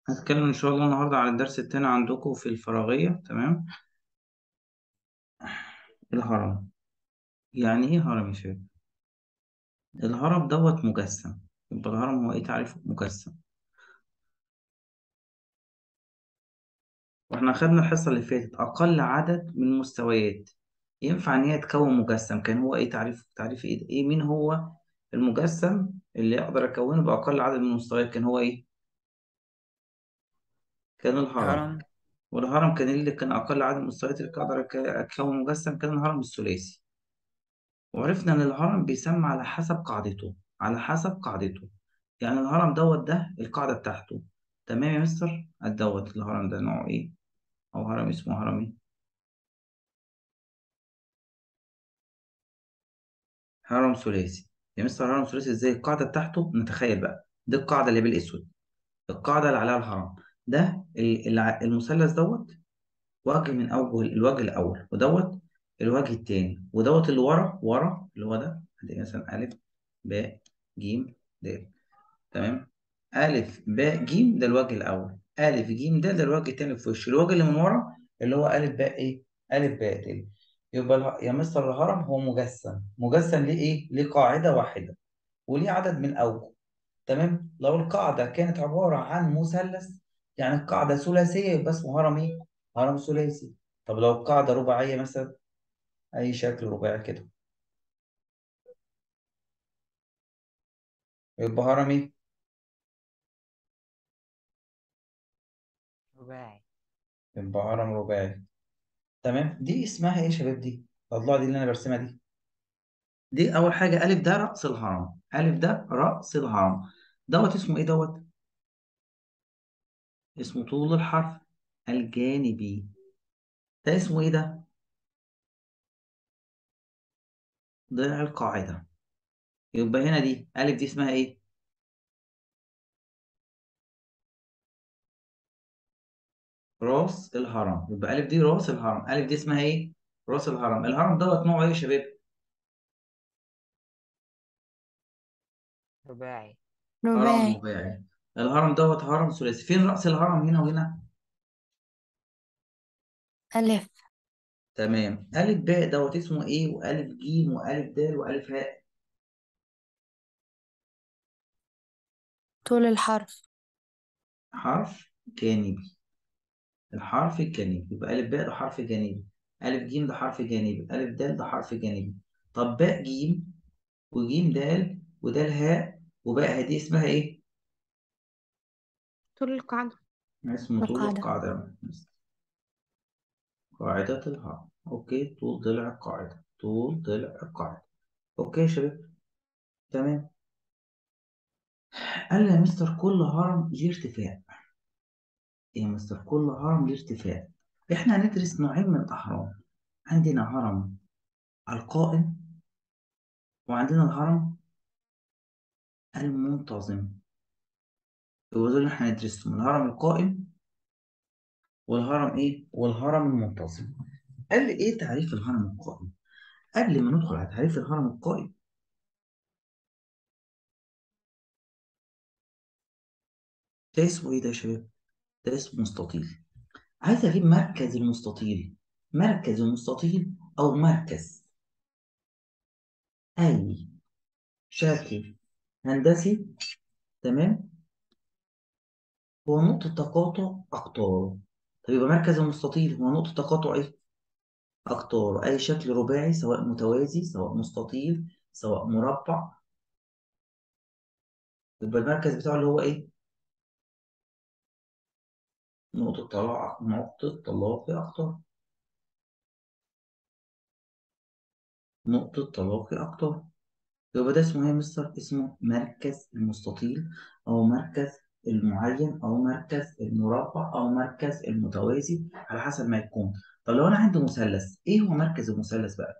هتكلم إن شاء الله النهاردة عن الدرس التاني عندكم في الفراغية تمام الهرم يعني إيه هرم يا شباب؟ الهرم دوت مجسم يبقى الهرم هو إيه تعريفه؟ مجسم وإحنا خدنا الحصة اللي فاتت أقل عدد من المستويات ينفع إن هي تكون مجسم كان هو إيه تعريف تعريف إيه؟ إيه مين هو المجسم اللي أقدر أكونه بأقل عدد من المستويات كان هو إيه؟ كان الهرم هرم والهرم كان اللي كان أقل عدد من المستويات اللي أقدر أك- أكون مجسم كان الهرم الثلاثي وعرفنا إن الهرم بيسمى على حسب قاعدته على حسب قاعدته يعني الهرم دوت ده القاعدة بتاعته تمام يا مستر الدوت الهرم ده نوعه إيه أو هرم اسمه هرم إيه هرم ثلاثي يا مستر هرم ثلاثي إزاي القاعدة بتاعته نتخيل بقى دي القاعدة اللي بالأسود القاعدة اللي عليها الهرم ده ال- الع- المثلث دوت وجه من أوجه الوجه الأول ودوت الوجه التاني ودوت اللي ورا ورا اللي هو ده هتلاقي مثلا ألف باء جيم د تمام ألف باء جيم ده الوجه الأول ألف جيم ده ده الوجه التاني في وشه الوجه اللي من ورا اللي هو ألف باء إيه ألف باء تاني يبقى اله- يا مستر الهرم هو مجسم مجسم ليه إيه ليه قاعدة واحدة وليه عدد من أوجه تمام لو القاعدة كانت عبارة عن مثلث يعني القاعدة ثلاثية يبقى اسمه هرم إيه هرم ثلاثي طب لو القاعدة رباعية مثلا أي شكل رباعي كده يبقى هرم إيه رباعي يبقى هرم رباعي تمام دي اسمها ايه يا شباب دي الأضلاع دي اللي انا برسمها دي دي اول حاجه الف ده راس الهرم الف ده راس الهرم دوت اسمه ايه دوت اسمه طول الحرف الجانبي ده اسمه ايه ده ضلع القاعده يبقى هنا دي الف دي اسمها ايه راس الهرم يبقى الف دي راس الهرم الف دي اسمها ايه راس الهرم الهرم دوت نوعه ايه يا شباب رباعي هرم رباعي رباعي الهرم دوت هرم ثلاثي فين راس الهرم هنا وهنا ألف تمام ألف باء دوت اسمه إيه وألف جيم وألف دال وألف هاء طول الحرف حرف جانبي الحرف الجانبي يبقى ألف باء ده حرف جانبي ألف جيم ده حرف جانبي ألف دال ده حرف جانبي طب باء جيم وجيم دال ودال هاء وباء هاء دي اسمها إيه؟ طول القاعدة اسمه طول القاعدة القاعدة قاعدة الهرم أوكي طول ضلع القاعدة طول ضلع القاعدة أوكي يا شباب تمام قال لي يا مستر كل هرم ليه ارتفاع يا مستر كل هرم ليه ارتفاع احنا هندرس نوعين من الأهرام عندنا هرم القائم وعندنا الهرم المنتظم هو دول اللي احنا هندرسهم الهرم القائم والهرم ايه والهرم المنتظم قال لي ايه تعريف الهرم القائم قبل ما ندخل على تعريف الهرم القائم ده اسمه ايه ده يا شباب ده اسمه مستطيل عايز اجيب مركز المستطيل مركز المستطيل او مركز اي شكل هندسي تمام هو نقطة تقاطع أقطاره طب يبقى مركز المستطيل هو نقطة تقاطع إيه؟ أقطاره أي شكل رباعي سواء متوازي سواء مستطيل سواء مربع يبقى المركز بتاعه اللي هو إيه؟ نقطة طلاق نقطة تلاقي أقطار نقطة تلاقي أقطار يبقى ده اسمه إيه يا مستر؟ اسمه مركز المستطيل أو مركز المعين أو مركز المربع أو مركز المتوازي على حسب ما يكون طب لو أنا عندي مثلث إيه هو مركز المثلث بقى؟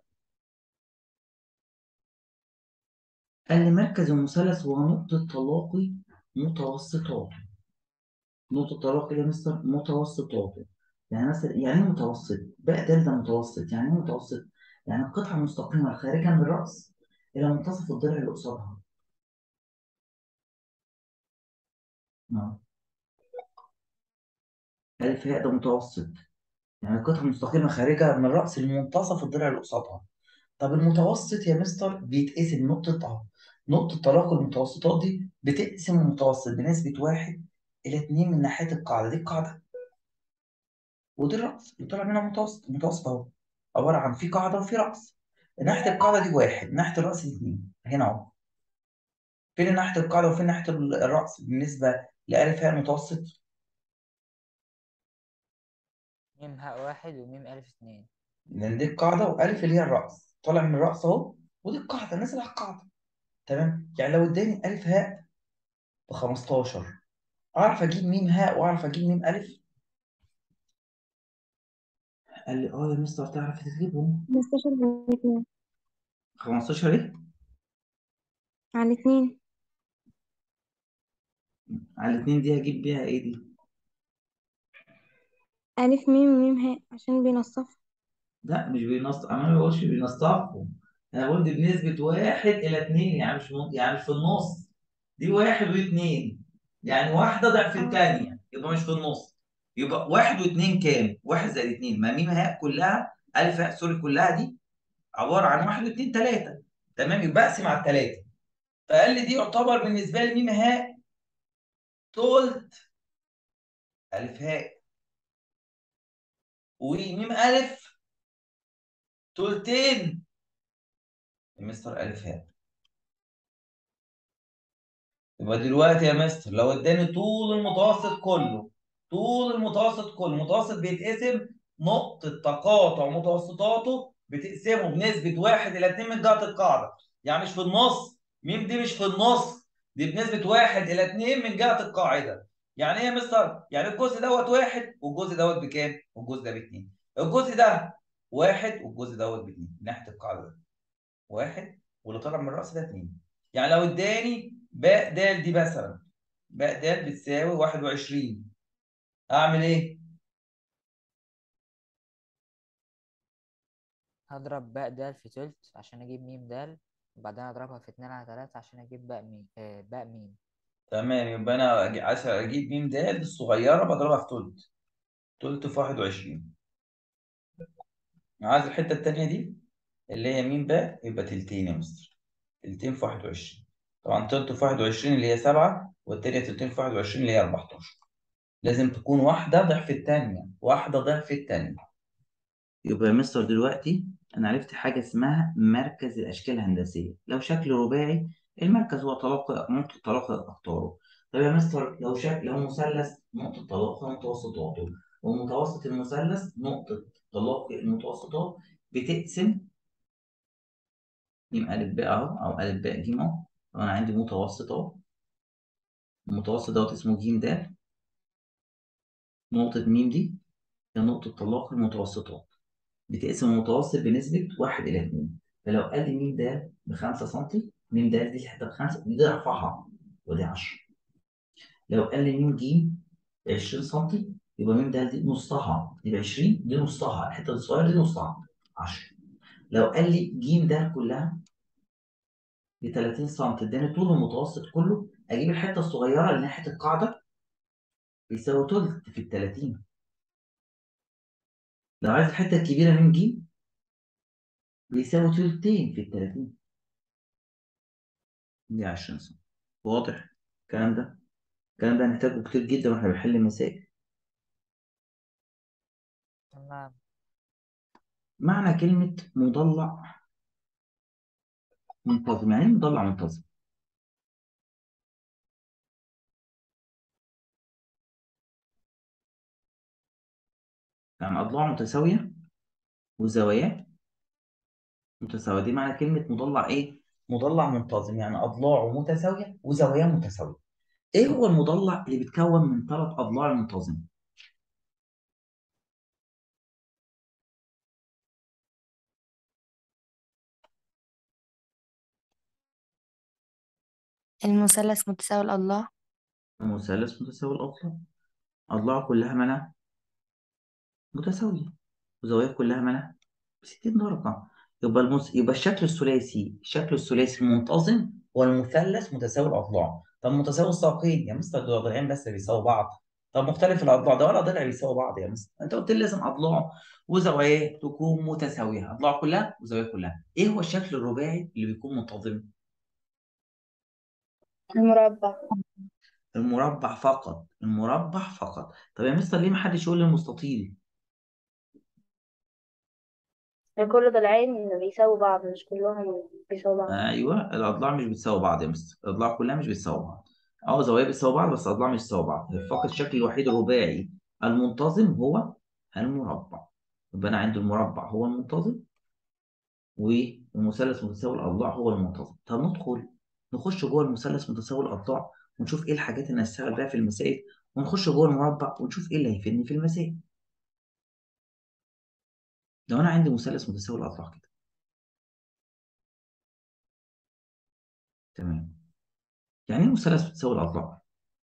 قال لي مركز المثلث هو نقطة تلاقي متوسطاته نقطة تلاقي يا مستر متوسطاته يعني مثلا يعني ايه متوسط؟ باء ده ده متوسط يعني ايه متوسط؟ يعني القطعة المستقيمة خارجا من الرأس إلى منتصف الضلع اللي قصادها نعم ألف هاء ده متوسط يعني قطعة مستقيمة خارجة من رأس المنتصف الضلع اللي قصادها طب المتوسط يا مستر بيتقسم نقطة أهو نقطة تلاقي المتوسطات دي بتقسم المتوسط بنسبة واحد إلى اتنين من ناحية القاعدة دي القاعدة ودي الرأس اللي طالع منها متوسط متوسط أهو عبارة عن في قاعدة وفي رأس ناحية القاعدة دي واحد ناحية الرأس دي اتنين هنا أهو فين ناحية القاعدة وفين ناحية الرأس بالنسبة لألف هاء المتوسط ميم هاء واحد وميم ألف اتنين لأن دي القاعدة وألف اللي هي الرأس طالع من الرأس أهو ودي القاعدة نازل على القاعدة تمام يعني لو اداني ألف هاء ب 15 أعرف أجيب ميم هاء وأعرف أجيب ميم ألف قال لي اه يا مستر تعرف تجيبهم 15 على اتنين 15 ايه؟ على اتنين على الاثنين دي هجيب بيها ايه دي؟ ألف ميم ميم هاء عشان بينصف لا مش بينص انا ما بقولش بينصفهم انا بقول دي بنسبة واحد إلى اتنين يعني مش م... يعني مش في النص دي واحد واثنين يعني واحدة ضعف الثانية يبقى مش في النص يبقى واحد واثنين كام؟ واحد زائد اثنين ما ميم هاء كلها ألف هاء سوري كلها دي عبارة عن واحد واثنين ثلاثة تمام يبقى اقسم على الثلاثة فقال لي دي يعتبر بالنسبة لي ميم هاء تلت ألف هاء وميم ألف تلتين مستر ألف هاء يبقى دلوقتي يا مستر لو اداني طول المتوسط كله طول المتوسط كله المتوسط بيتقسم نقطة تقاطع متوسطاته بتقسمه بنسبة واحد إلى اتنين من جهة القاعدة يعني مش في النص ميم دي مش في النص دي بنسبة واحد إلى اتنين من جهة القاعدة يعني ايه يا مستر؟ يعني الجزء دوت واحد والجزء دوت بكام؟ والجزء ده باتنين الجزء ده واحد والجزء دوت باتنين من ناحية القاعدة ده واحد واللي طالع من الرأس ده اتنين يعني لو اداني باء د دي مثلا باء د بتساوي 21 اعمل ايه؟ هضرب باء د في تلت عشان أجيب ميم د وبعدين أضربها في اتنين على تلاتة عشان أجيب باء ميم آه باء ميم تمام يبقى انا أجي- عشان اجيب ميم د الصغيره بضربها في تلت تلت في 21 عايز الحته التانيه دي اللي هي ميم باء يبقى تلتين يا مستر تلتين في 21 طبعا تلت في 21 اللي هي 7 والتانيه تلتين في 21 اللي هي 14 لازم تكون واحده ضعف التانيه واحده ضعف التانيه يبقى يا مستر دلوقتي انا عرفت حاجه اسمها مركز الاشكال الهندسيه لو شكل رباعي المركز هو تلاقي نقطه تلاقي اخطاره طب يا مستر لو شكل لو مثلث نقطه تلاقي متوسطاته ومتوسط المثلث نقطه تلاقي المتوسطات بتقسم ج ألف باء أهو أو ألف باء ج أهو طب أنا عندي متوسط أهو المتوسط دوت اسمه ج د نقطة م دي هي نقطة تلاقي المتوسطات بتقسم المتوسط بنسبة واحد إلى اتنين فلو قال لي م د ب 5 سم م د دي الحتة ب 5 دي ضعفها ودي 10 لو قال لي م ج 20 سم يبقى م د دي نصها دي ب 20 دي نصها الحتة الصغيرة دي نصها 10 لو قال لي ج د كلها ب 30 سم اداني طول المتوسط كله اجيب الحته الصغيره اللي ناحيه القاعده بيساوي تلت في ال 30 لو عايز الحته الكبيره من ج بيساوي تلتين في ال 30 دي 20 سم واضح الكلام ده الكلام ده هنحتاجه كتير جدا واحنا بنحل مسائل تمام معنى كلمه مضلع منتظم يعني ايه مضلع منتظم يعني اضلاع متساويه وزواياه متساويه دي معنى كلمه مضلع ايه مضلع منتظم يعني اضلاعه متساويه وزواياه متساويه ايه هو المضلع اللي بيتكون من ثلاث اضلاع منتظمه المثلث متساوي الأضلاع مثلث متساوي الأضلاع أضلاعه كلها مالها متساوية وزواياه كلها مالها بستين درجة يبقى المس... يبقى الشكل الثلاثي الشكل الثلاثي المنتظم هو المثلث متساوي الأضلاع طب متساوي الساقين يا مستر دول ضلعين بس بيساووا بعض طب مختلف الاضلاع ده ولا ضلع بيساوي بعض يا مستر انت قلت لي لازم اضلاعه وزواياه تكون متساويه اضلاعه كلها وزواياه كلها ايه هو الشكل الرباعي اللي بيكون منتظم المربع المربع فقط المربع فقط طب يا مستر ليه ما حدش يقول لي المستطيل كل ضلعين بيساووا بعض مش كلهم بيساووا بعض ايوه الاضلاع مش بتساوي بعض يا مستر الاضلاع كلها مش بتساوي بعض اه زوايا بتساوي بعض بس الاضلاع مش بتساوي بعض فقط الشكل الوحيد الرباعي المنتظم هو المربع يبقى انا عندي المربع هو المنتظم والمثلث متساوي الاضلاع هو المنتظم طب ندخل نخش جوه المثلث متساوي الاضلاع ونشوف ايه الحاجات اللي هنشتغل بيها في المسائل ونخش جوه المربع ونشوف ايه اللي هيفيدني في المسائل لو انا عندي مثلث متساوي الاضلاع كده تمام يعني ايه مثلث متساوي الاضلاع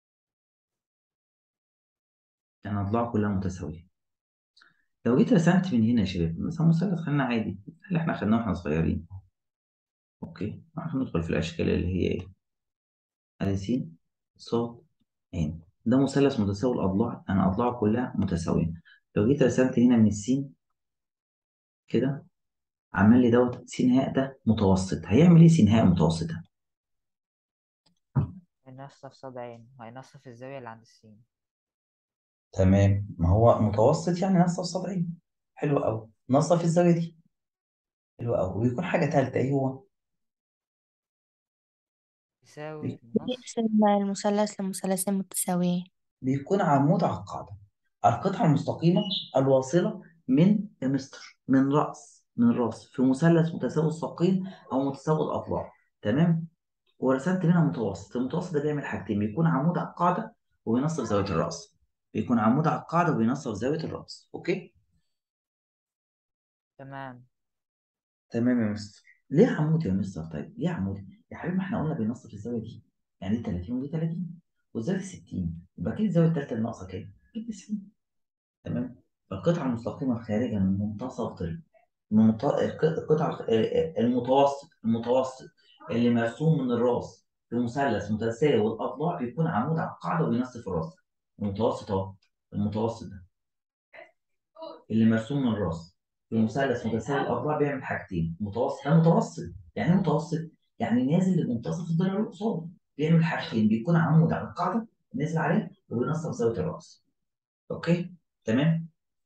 يعني اضلاعه كلها متساويه لو جيت رسمت من هنا يا شباب مثلا مثلث خلينا عادي اللي احنا خدناه واحنا صغيرين اوكي عشان ندخل في الاشكال اللي هي ايه ادي س ص عين ده مثلث متساوي الاضلاع انا اضلاعه كلها متساويه لو جيت رسمت هنا من السين كده عمل لي دوت س هاء ده متوسط هيعمل ايه س هاء متوسط ده هينصف صاد عين وهينصف الزاوية اللي عند السين تمام ما هو متوسط يعني نصف صدعين حلو قوي نصف الزاويه دي حلو قوي ويكون حاجه ثالثه ايه هو يساوي النص يقسم المثلث لمثلثين متساويين بيكون عمود على القاعدة القطعة المستقيمة الواصلة من يا مستر من رأس من راس في مثلث متساوي الساقين أو متساوي الأضلاع تمام ورسمت منها متوسط المتوسط ده بيعمل حاجتين بيكون عمود على القاعدة وبينصف زاوية الرأس بيكون عمود على القاعدة وبينصف زاوية الرأس أوكي تمام تمام يا مستر ليه عمود يا مستر طيب ليه عمود يا حبيبي ما احنا قلنا بينصف الزاوية دي يعني دي 30 ودي 30 والزاوية 60 يبقى كده الزاوية التالتة اللي ناقصة كام؟ 90 تمام القطعة المستقيمة الخارجة من منتصف ضلع المنط- الق- القطعة الخ- المتوسط المتوسط اللي مرسوم من الراس في مثلث متساوي الأضلاع بيكون عمود على القاعدة وبينصف الراس المتوسط أهو المتوسط ده اللي مرسوم من الراس في مثلث متساوي الأضلاع بيعمل حاجتين متوسط ده متوسط يعني إيه متوسط؟ يعني نازل لمنتصف الضلع اللي قصاده بيعمل حاجتين بيكون عمود على القاعدة نازل عليه وبينصف زاوية الراس أوكي تمام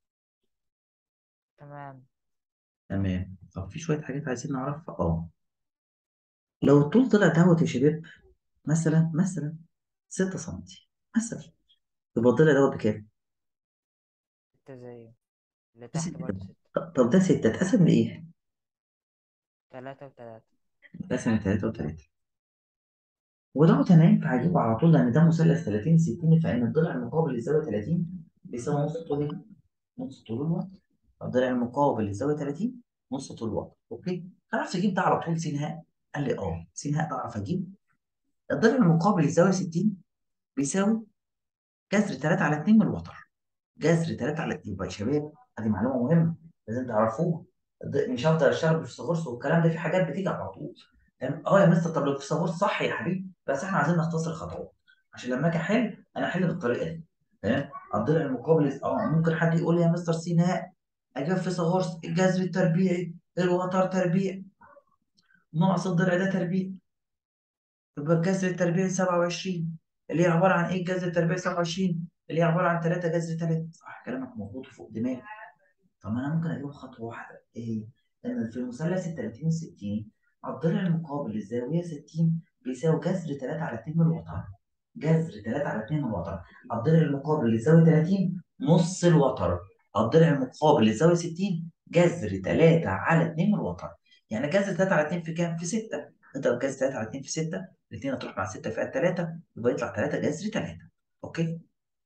تمام تمام طب في شوية حاجات عايزين نعرفها اه لو الطول طلع دوت يا شباب مثلا مثلا 6 سم مثلا يبقى الضلع دوت بكام؟ ستة زيه اللي تحت بستة برضه ستة طب طب ده 6 اتقسم لإيه؟ تلاتة وتلاتة اتقسم لتلاتة وتلاتة ودوت أنا ينفع أجيبه على طول لأن ده مثلث 30 60 فإن الضلع المقابل للزاوية 30 بيساوي نص طول إيه؟ نص طول الوتر الضلع المقابل للزاوية 30 نص طول الوتر أوكي؟ عرفت أجيب ده على طول س ه قال لي أه س ه ده أعرف أجيب الضلع المقابل للزاوية 60 بيساوي جذر 3 على 2 من الوتر جذر 3 على 2 يبقى يا شباب ادي معلومه مهمه لازم تعرفوها الض- مش هفضل اشتغل بفيثاغورس والكلام ده في حاجات بتيجي على طول تمام اه يا مستر طب لو فيثاغورس صح يا حبيبي بس احنا عايزين نختصر الخطوات عشان لما اجي احل انا احل بالطريقه دي تمام الضلع المقابل اه ممكن حد يقول لي يا مستر سيناء اجيب فيثاغورس الجذر التربيعي الوتر تربيع ناقص الضلع ده تربيع يبقى الجذر التربيعي 27 اللي هي عباره عن ايه الجذر التربيعي 27 اللي هي عباره عن 3 جذر 3 صح كلامك مظبوط فوق دماغي طب ما انا ممكن اجيبه خطوه واحده ايه ان في المثلث ال 30 60 الضلع المقابل للزاويه 60 بيساوي جذر 3 على 2 من الوتر جذر 3 على 2 من الوتر الضلع المقابل للزاويه 30 نص الوتر الضلع المقابل للزاويه 60 جذر 3 على 2 من الوتر يعني جذر 3 على 2 في كام؟ في 6 اضرب جذر 3 على 2 في 6 الاثنين هتروح مع 6 فيها 3 يبقى يطلع 3 جذر 3 اوكي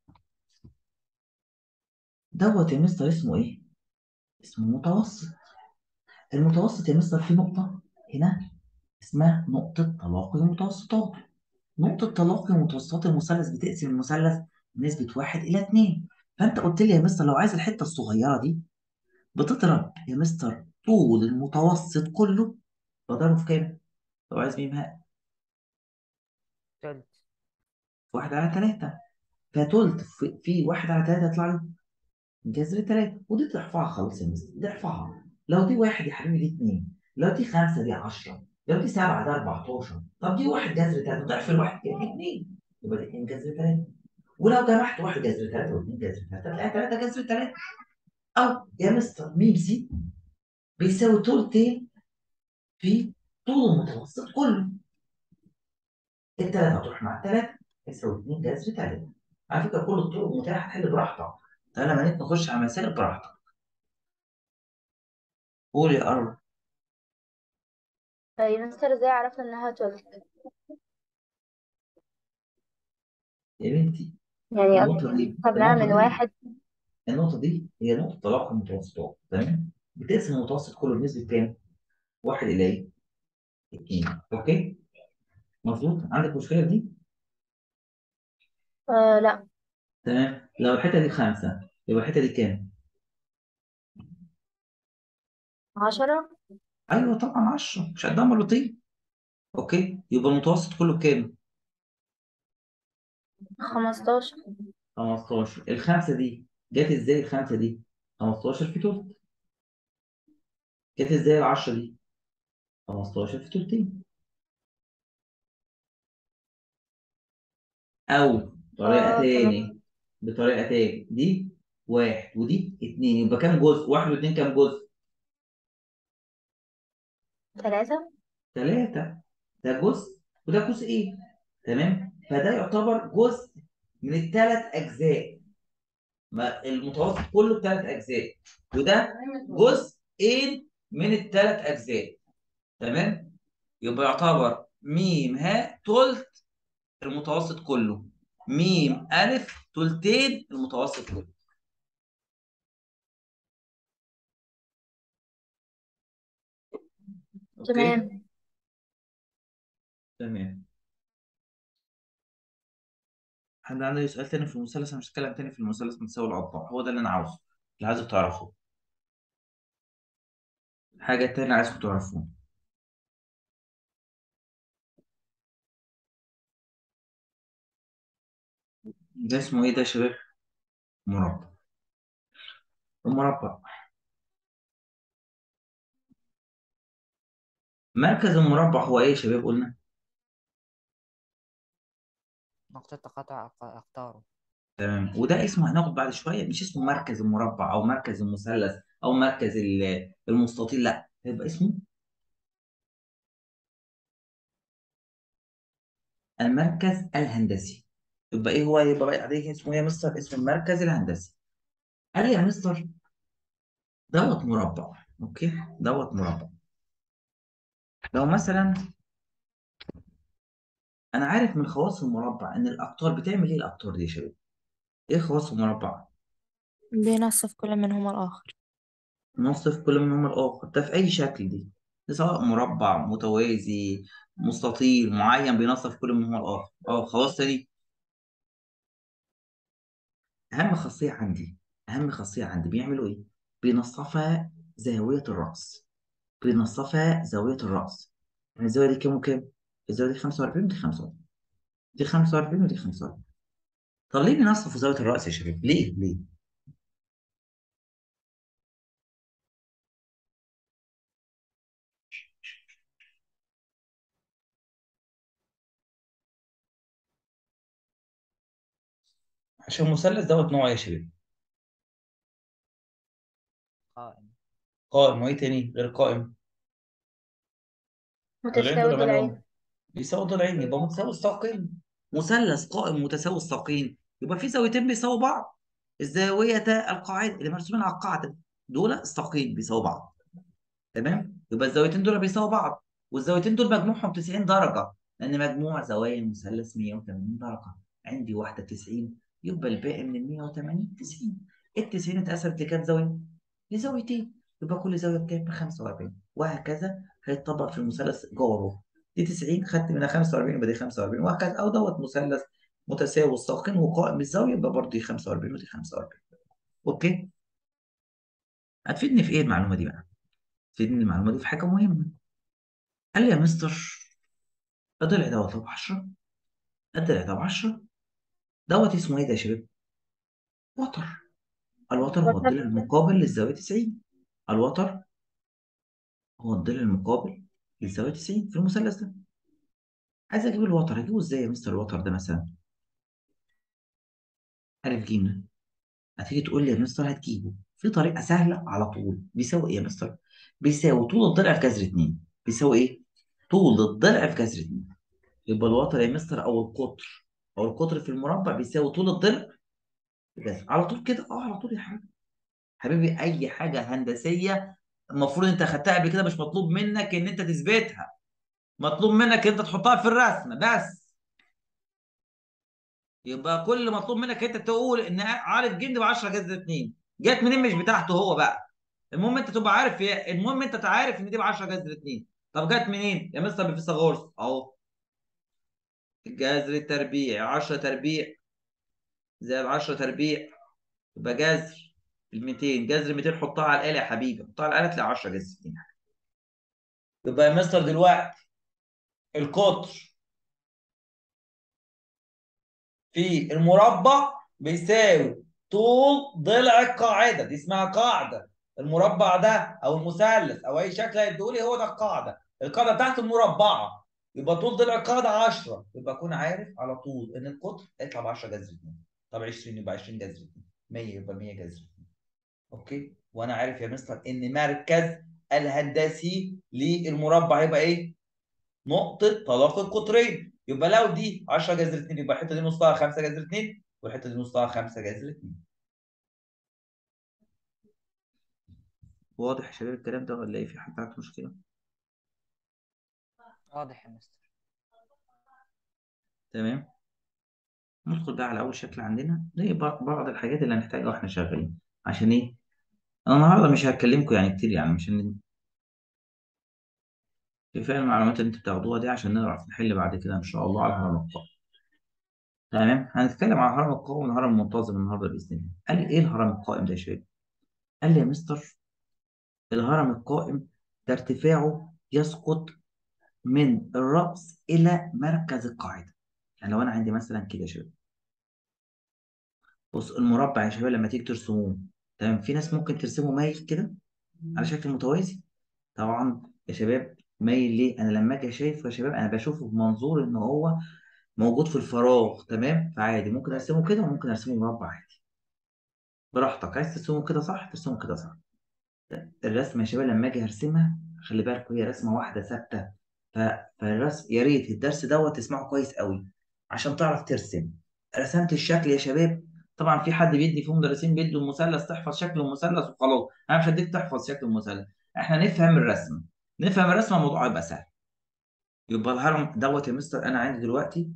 دوت يا مستر اسمه ايه؟ اسمه متوسط المتوسط يا مستر في نقطة هنا اسمها نقطة تلاقي المتوسطات نقطة تلاقي متوسطات المثلث بتقسم المثلث بنسبة واحد إلى اتنين فأنت قلت لي يا مستر لو عايز الحتة الصغيرة دي بتضرب يا مستر طول المتوسط كله بضربه في كام؟ لو عايز ميم هاء تلت في واحد على تلاتة فتلت في, في واحد على ثلاثة يطلع لي جذر ثلاثة ودي ترفعها خلاص يا مستر دي ارفعها لو دي واحد يا حبيبي دي اثنين لو دي خمسة دي 10 لو دي سبعة ده 14 طب دي واحد جذر ثلاثة ضعف الواحد كام؟ اثنين يبقى دي اثنين جذر ثلاثة ولو جمعت واحد جذر ثلاثة واثنين جذر ثلاثة تلاقي ثلاثة جذر ثلاثة أو يا مستر ميم سي بيساوي طولتين في طول المتوسط كله الثلاثة هتروح مع الثلاثة يساوي 2 جذر 3 على فكرة كل الطرق متاحة تحل براحتك تعالى لما نيجي نخش على مسائل براحتك قول يا أرض يا مستر ازاي عرفنا انها تلت يا بنتي يعني النقطة دي حسبناها النقطة من دي واحد النقطة دي هي نقطة تلاقي المتوسطات تمام بتقسم المتوسط كله بنسبة كام؟ واحد إلى إيه؟ اتنين أوكي؟ مظبوط عندك مشكلة في دي؟ آه لا تمام لو الحتة دي خمسة يبقى الحتة دي كام؟ عشرة أيوه طبعا 10 مش قدها مرتين أوكي؟ يبقى المتوسط كله بكام؟ خمستاشر 15 الخمسة دي جت ازاي الخمسة دي 15 في تلت جت ازاي العشرة دي 15 في تلتين او طريقة اه تمام تاني بطريقة تاني دي واحد ودي اتنين يبقى كام جزء واحد واتنين كام جزء ثلاثة ثلاثة ده جزء وده جزء ايه تمام فده يعتبر جزء من الثلاث اجزاء ما المتوسط كله ثلاث اجزاء وده جزئين من الثلاث اجزاء تمام يبقى يعتبر ميم هاء تلت المتوسط كله ميم ألف تلتين المتوسط كله أوكي تمام تمام حد عنده أي سؤال تاني في المثلث أنا مش هتكلم تاني في المثلث متساوي الأضلاع هو ده اللي أنا عاوزه اللي عايزك تعرفه حاجة تانية عايزكم تعرفوها ده اسمه إيه ده يا شباب؟ مربع المربع مركز المربع هو إيه يا شباب قلنا؟ نقطة تقاطع أق- أقطاره تمام وده اسمه هناخد بعد شويه مش اسمه مركز المربع او مركز المثلث او مركز ال- المستطيل لا هيبقى اسمه المركز الهندسي يبقى ايه هو يبقى بقى عليه اسمه ايه يا مستر اسمه المركز الهندسي قال لي يا مستر دوت مربع اوكي دوت مربع لو مثلا انا عارف من خواص المربع ان الاقطار بتعمل ايه الاقطار دي يا شباب ايه خواص المربع بينصف كل منهما الآخر نصف كل منهم الآخر ده في أي شكل دي سواء مربع متوازي مستطيل معين بينصف كل منهم الآخر اه خلاص تاني أهم خاصية عندي أهم خاصية عندي بيعملوا إيه؟ بينصفها زاوية الرأس بينصفها زاوية الرأس يعني الزاوية دي كام وكام؟ الزاوية دي 45 ودي 45 دي 45 ودي 45 طب ليه بينصفوا زاوية الرأس يا شباب؟ ليه؟ ليه؟ عشان المثلث دوت نوع إيه يا شباب قائم قائم وايه تاني غير قائم ضلعين متساوي دول ضلعين مالهم بيساوي ضلعين يبقى متساوي الساقين مثلث قائم متساوي الساقين يبقى في زاويتين بيساووا بعض الزاوية القاعدة اللي مرسومين على القاعدة دول الساقين بيساووا بعض تمام يبقى الزاويتين دول بيساووا بعض والزاويتين دول مجموعهم 90 درجة لأن مجموع زوايا المثلث 180 درجة عندي واحدة 90 يبقى الباقي من ال 180 90 ال 90 اتقسمت لكام زاوية؟ لزاويتين يبقى كل زاوية بكام؟ ب 45 وهكذا هيتطبق في المثلث جوره دي 90 خدت منها 45 يبقى دي 45 وهكذا أو دوت مثلث متساوي الساقين وقائم الزاوية يبقى برضه دي 45 ودي 45 أوكي؟ هتفيدني في إيه المعلومة دي بقى؟ تفيدني المعلومة دي في حاجة مهمة قال لي يا مستر الضلع دوت ب 10 الضلع ده ب 10 دوت اسمه ايه ده يا شباب وتر الوتر هو الضلع المقابل للزاويه 90 الوتر هو الضلع المقابل للزاويه 90 في المثلث ده عايز اجيب الوتر اجيبه ازاي يا مستر الوتر ده مثلا الف ج ده هتيجي تقول لي يا مستر هتجيبه في طريقه سهله على طول بيساوي ايه يا مستر بيساوي طول الضلع في جذر 2 بيساوي ايه طول الضلع في جذر 2 يبقى الوتر يا مستر او القطر او القطر في المربع بيساوي طول الضلع في جذر على طول كده اه على طول يا حبيبي حبيبي اي حاجه هندسيه المفروض انت خدتها قبل كده مش مطلوب منك ان انت تثبتها مطلوب منك انت تحطها في الرسم بس يبقى كل مطلوب منك انت تقول ان عارف ج ب 10 جذر 2 جت منين مش بتاعته هو بقى المهم انت تبقى عارف هي المهم انت عارف ان دي ب 10 جذر 2 طب جت منين يا مستر بفيثاغورس اهو الجذر التربيع 10 تربيع زائد 10 تربيع يبقى جذر ال 200 جذر 200 حطها على الاله يا حبيبي حطها على الاله تلاقي 10 جذر 60 يبقى يا مستر دلوقتي القطر في المربع بيساوي طول ضلع القاعده دي اسمها قاعده المربع ده او المثلث او اي شكل هيديهولي هو ده القاعده القاعده بتاعته مربعه يبقى طول ضلع القاعده 10 يبقى اكون عارف على طول ان القطر هيطلع ب 10 جذر 2 طب 20 يبقى 20 جذر 2 100 يبقى 100 جذر 2 اوكي وانا عارف يا مستر ان مركز الهندسي للمربع هيبقى ايه نقطه تلاقي القطرين يبقى لو دي 10 جذر 2 يبقى الحته دي نصها 5 جذر 2 والحته دي نصها 5 جذر 2 واضح يا شباب الكلام ده ولا ايه في حد عنده مشكله واضح يا مستر تمام ندخل بقى على اول شكل عندنا زي بعض الحاجات اللي هنحتاجها واحنا شغالين عشان ايه انا النهارده مش هكلمكم يعني كتير يعني مش هن... كفايه المعلومات اللي انتوا بتاخدوها دي عشان نعرف نحل بعد كده ان شاء الله على الهرم القائم تمام هنتكلم عن الهرم القائم والهرم المنتظم النهارده باذن الله قال لي ايه الهرم القائم ده يا شباب قال لي يا مستر الهرم القائم ده ارتفاعه يسقط من الرأس إلى مركز القاعدة يعني لو أنا عندي مثلا كده يا شباب بص المربع يا شباب لما تيجي ترسموه تمام في ناس ممكن ترسمه مايل كده على شكل متوازي طبعا يا شباب مايل ليه انا لما اجي شايفه يا شباب انا بشوفه بمنظور ان هو موجود في الفراغ تمام فعادي ممكن ارسمه كده وممكن ارسمه مربع عادي براحتك عايز ترسمه كده صح ترسمه كده صح الرسمه يا شباب لما اجي ارسمها خلي بالكوا هي رسمه واحده ثابته ف... فالرسم يا ريت الدرس دوت تسمعه كويس قوي عشان تعرف ترسم رسمت الشكل يا شباب طبعا في حد بيدي في مدرسين بيدوا المثلث تحفظ شكل المثلث وخلاص انا مش هديك تحفظ شكل المثلث احنا نفهم الرسم نفهم الرسم الموضوع هيبقى سهل يبقى الهرم دوت يا مستر انا عندي دلوقتي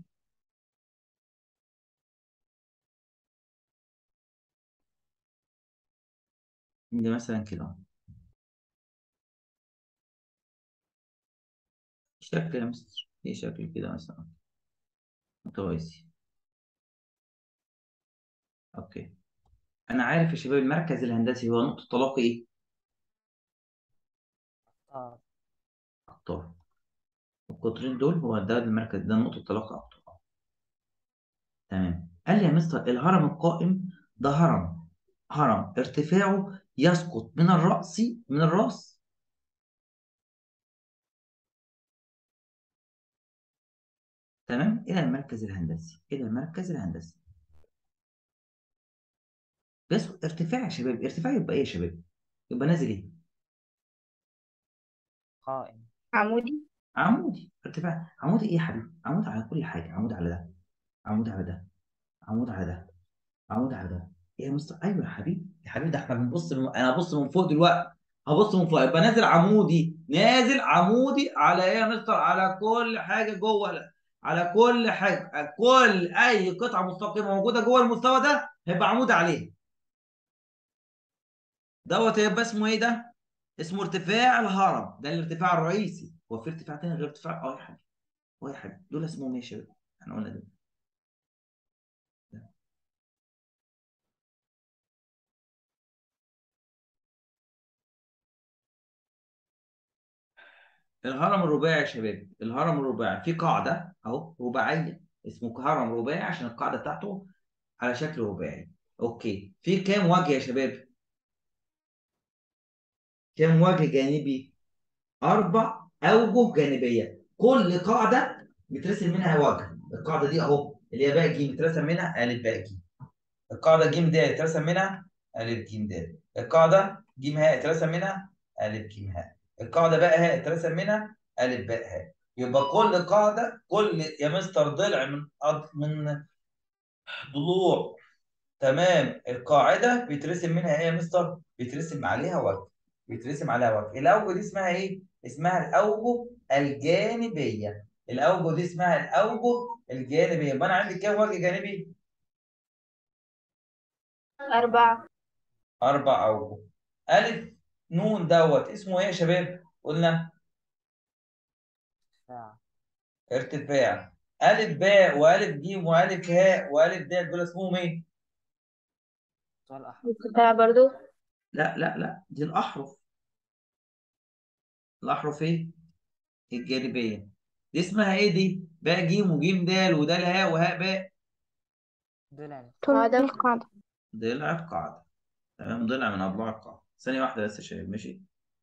عندي مثلا كده شكل يا مستر ايه شكل كده مثلا متوازي اوكي انا عارف يا شباب المركز الهندسي هو نقطه تلاقي ايه اه اقطار القطرين دول هو ده المركز ده نقطه تلاقي اقطار تمام قال لي يا مستر الهرم القائم ده هرم هرم ارتفاعه يسقط من الرأس من الرأس تمام إلى المركز الهندسي إلى المركز الهندسي بس ارتفاع يا شباب ارتفاع يبقى إيه يا شباب؟ يبقى نازل إيه؟ قائم عمودي عمودي ارتفاع عمودي إيه يا حبيبي؟ عمود على كل حاجة عمود على ده عمود على ده عمود على ده عمود على ده إيه يا مستر؟ أيوه يا حبيبي يا حبيبي ده إحنا بنبص من... أنا هبص من فوق دلوقتي هبص من فوق يبقى نازل عمودي نازل عمودي على إيه يا مستر؟ على كل حاجة جوه على كل حاجه كل اي قطعه مستقيمه موجوده جوه المستوى ده هيبقى عمود عليه دوت هيبقى اسمه ايه ده اسمه ارتفاع الهرم ده الارتفاع الرئيسي هو في ارتفاع تاني غير ارتفاع اه يا حبيبي اه يا حبيبي دول اسمهم ايه يا شباب احنا قلنا دول الهرم الرباعي يا شباب الهرم الرباعي في قاعده اهو رباعيه اسمه هرم رباعي عشان القاعده بتاعته على شكل رباعي اوكي في كام وجه يا شباب كام وجه جانبي اربع اوجه جانبيه كل قاعده بيترسم منها وجه القاعده دي اهو اللي هي باء ج بيترسم منها الف باء ج القاعده ج د يترسم منها الف ج د القاعده ج ه يترسم منها الف ج ه القاعده باء ه يترسم منها الف باء ه يبقى كل قاعده كل يا مستر ضلع من أض- من ضلوع تمام القاعده بيترسم منها ايه يا مستر بيترسم عليها وجه بيترسم عليها وجه الاوجه دي اسمها ايه اسمها الاوجه الجانبيه الاوجه دي اسمها الاوجه الجانبيه يبقى انا عندي كام وجه جانبي أربعة اربع اوجه الف نون دوت اسمه ايه يا شباب قلنا ارتفاع ارتفاع الف باء والف ج والف هاء والف دال دول اسمهم ايه طول أحمر ارتفاع برضو لا لا لا دي الاحرف الاحرف ايه الجانبيه دي اسمها ايه دي باء ج وج د ودال هاء وهاء باء ضلع قاعدة القاعدة ضلع القاعده تمام ضلع من اضلاع القاعده ثانيه واحده بس يا شباب ماشي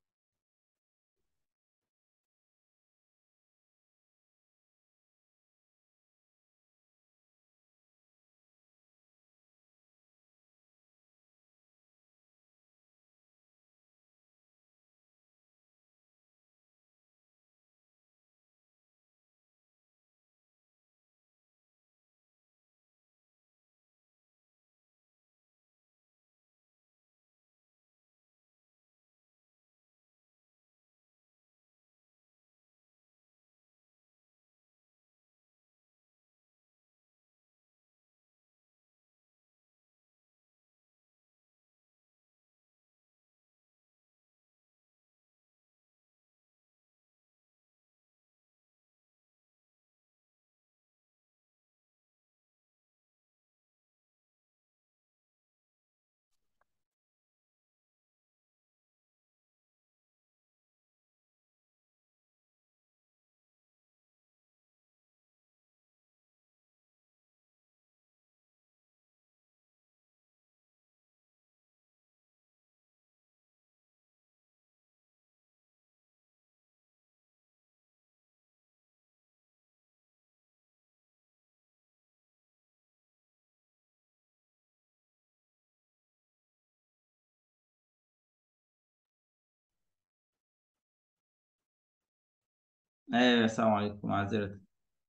ايوه السلام عليكم معذرة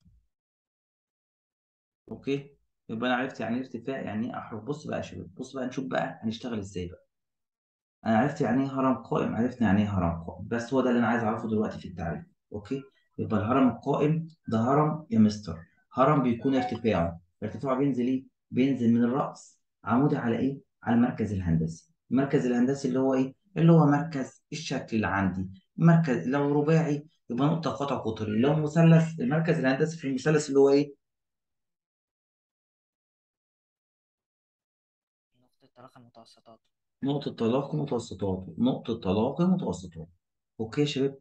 اوكي يبقى انا عرفت يعني ايه ارتفاع يعني ايه احرف بص بقى يا شباب بص بقى نشوف بقى هنشتغل ازاي بقى انا عرفت يعني ايه هرم قائم عرفنا يعني ايه هرم قائم بس هو ده اللي انا عايز اعرفه دلوقتي في التعريف اوكي يبقى الهرم القائم ده هرم يا مستر هرم بيكون ارتفاعه ارتفاعه بينزل ايه بينزل من الرأس عمودي على ايه على المركز الهندسي المركز الهندسي اللي هو ايه اللي هو مركز الشكل اللي عندي مركز لو رباعي يبقى نقطة قطع قطري لو مثلث المركز الهندسي في المثلث اللي هو ايه نقطة تلاقي المتوسطات نقطة تلاقي متوسطاته نقطة تلاقي متوسطاته اوكي يا شباب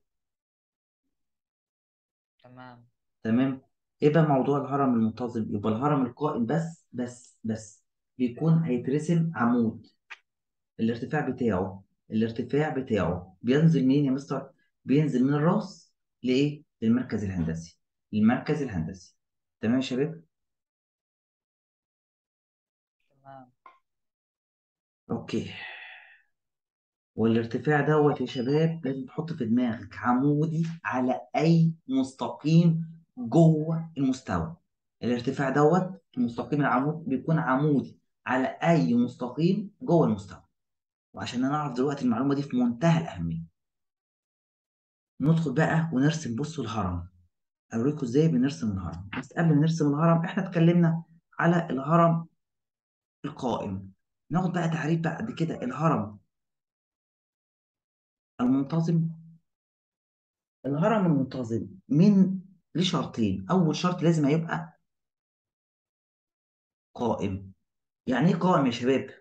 تمام تمام ايه بقى موضوع الهرم المنتظم يبقى الهرم القائم بس بس بس بيكون هيترسم عمود الارتفاع بتاعه الارتفاع بتاعه بينزل منين يا مستر بينزل من الراس لايه للمركز الهندسي المركز الهندسي تمام يا شباب تمام اوكي والارتفاع دوت يا شباب لازم تحط في دماغك عمودي على اي مستقيم جوه المستوى الارتفاع دوت المستقيم العمود بيكون عمودي على اي مستقيم جوه المستوى وعشان انا اعرف دلوقتي المعلومه دي في منتهى الاهميه ندخل بقى ونرسم بصوا الهرم اوريكم ازاي بنرسم الهرم بس قبل ما نرسم الهرم احنا اتكلمنا على الهرم القائم ناخد بقى تعريف بعد كده الهرم المنتظم الهرم المنتظم من ليه شرطين اول شرط لازم هيبقى قائم يعني ايه قائم يا شباب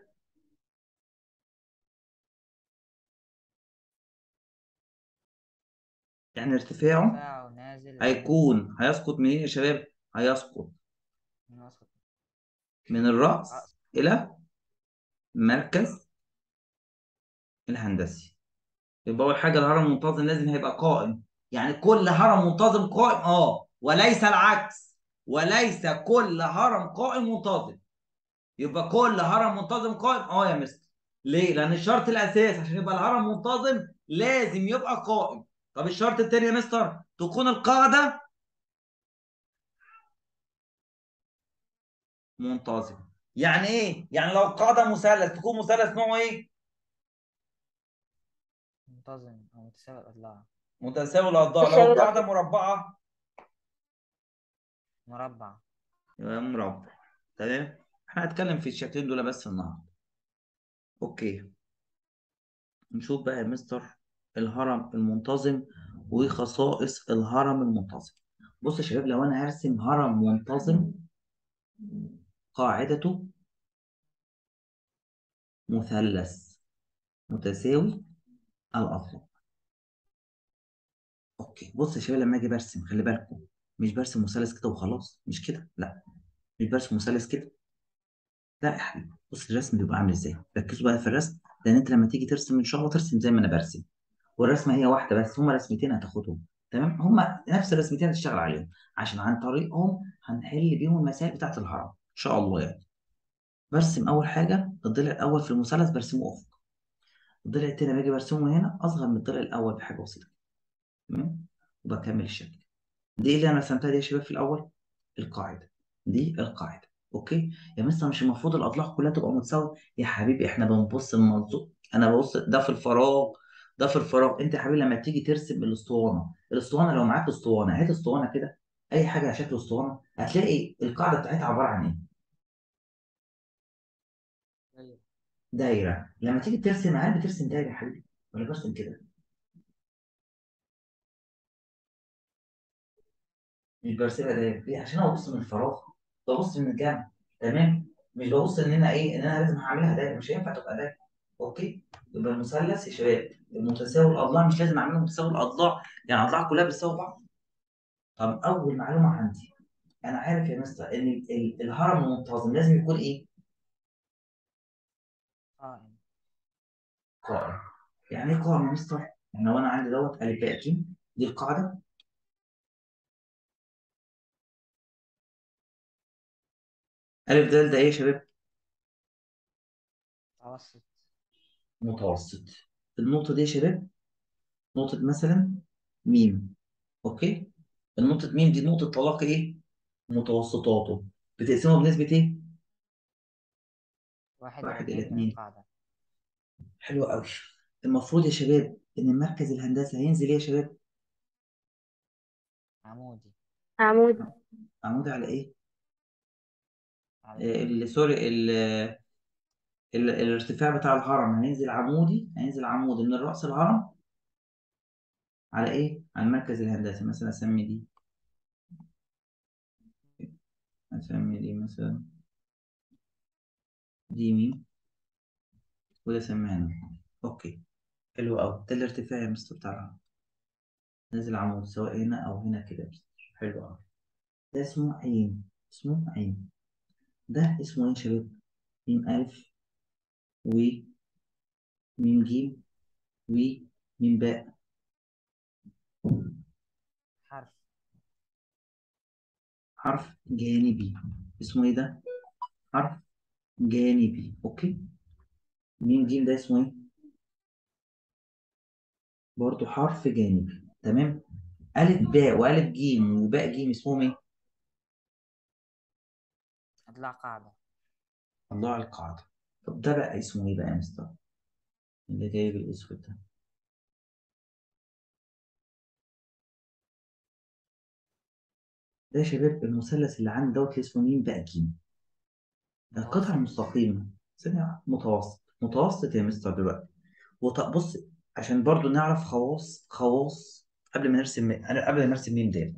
يعني ارتفاعه ارتفاعه نازل هيكون هيسقط منين يا شباب هيسقط من وسط من الرأس إلى مركز الهندسي يبقى أول حاجة الهرم المنتظم لازم هيبقى قائم يعني كل هرم منتظم قائم اه وليس العكس وليس كل هرم قائم منتظم يبقى كل هرم منتظم قائم اه يا مستر ليه؟ لأن الشرط الأساسي عشان يبقى الهرم منتظم لازم يبقى قائم طب الشرط التاني يا مستر تكون القاعدة منتظمة يعني ايه؟ يعني لو القاعدة مثلث تكون مثلث نوعه ايه؟ منتظم أو متساوي الأضلاع متساوي الأضلاع لو متساوي القاعدة الأضلاع. مربعة مربع يبقى مربع تمام؟ احنا هنتكلم في الشكلين دول بس النهارده اوكي نشوف بقى يا مستر الهرم المنتظم وخصائص الهرم المنتظم بص يا شباب لو انا هرسم هرم منتظم قاعدته مثلث متساوي الأضلاع اوكي بص يا شباب لما اجي برسم خلي بالكم مش برسم مثلث كده وخلاص مش كده لا مش برسم مثلث كده لا يا حبيبي بص الرسم بيبقى عامل ازاي ركزوا بقى في الرسم لان انت لما تيجي ترسم ان شاء الله ترسم زي ما انا برسم والرسمه هي واحده بس هما رسمتين هتاخدهم تمام هما نفس الرسمتين هتشتغل عليهم عشان عن طريقهم هنحل بيهم المسائل بتاعت الهرم ان شاء الله يعني برسم اول حاجه الضلع الاول في المثلث برسمه افق الضلع التاني باجي برسمه هنا اصغر من الضلع الاول بحاجه بسيطه تمام وبكمل الشكل دي اللي انا رسمتها دي يا شباب في الاول القاعده دي القاعده اوكي يا مستر مش المفروض الاضلاع كلها تبقى متساويه يا حبيبي احنا بنبص المنظور انا ببص ده في الفراغ ده في الفراغ انت يا حبيبي لما تيجي ترسم الاسطوانه الاسطوانه لو معاك اسطوانه هات اسطوانه كده اي حاجه على شكل اسطوانه هتلاقي القاعده بتاعتها عباره عن ايه أيوة. دايره لما تيجي ترسم عارف بترسم دايره يا حبيبي ولا برسم كده مش برسمها دايره ليه عشان انا ببص من الفراغ ببص من الجنب تمام مش ببص ان انا ايه ان انا لازم هعملها دايره مش هينفع تبقى دايره اوكي يبقى المثلث يا شباب المتساوي الاضلاع مش لازم اعمله متساوي الاضلاع يعني الاضلاع كلها بتساوي بعض طب اول معلومه عندي انا عارف يا مستر ان ال- ال- الهرم المنتظم لازم يكون ايه قائم قائم يعني ايه قائم يا مستر يعني لو انا عندي دوت الف باء ج دي القاعده الف د ده ايه يا شباب متوسط متوسط النقطه دي يا شباب نقطه مثلا ميم اوكي النقطه ميم دي نقطه تلاقي ايه متوسطاته بتقسمها بنسبه ايه واحد واحد إلى إلى اتنين من اتنين. القاعدة حلو قوي المفروض يا شباب ان المركز الهندسي هينزل ايه يا شباب عمودي عمود عمود على ايه على آه، اليمين. ال- سوري ال ال الارتفاع بتاع الهرم هينزل عمودي هينزل عمودي من الرأس الهرم على ايه على المركز الهندسي مثلا اسمي دي اسمي دي مثلا دي ميم وده اسميها نون اوكي حلو قوي ده الارتفاع يا مستر بتاع الهرم نازل عمود سواء هنا او هنا كده يا مستر حلو قوي ده اسمه عين اسمه عين ده اسمه ايه يا شباب ميم ألف وميم جيم وميم باء حرف حرف جانبي اسمه ايه ده؟ حرف جانبي اوكي ميم جيم ده اسمه ايه؟ برضه حرف جانبي تمام ألف باء وألف جيم وباء جيم اسمهم ايه؟ أضلاع قاعدة الله على القاعدة طب ده بقى اسمه ايه بقى يا مستر؟ اللي جايب الأسود ده ده يا شباب المثلث اللي عندي دوت اللي اسمه ميم باء جيم القطعة متوسط. المستقيمة ثانية متوسط متوسط يا مستر دلوقتي وط- بص عشان برضو نعرف خواص خواص قبل ما نرسم أنا قبل ما نرسم ميم ده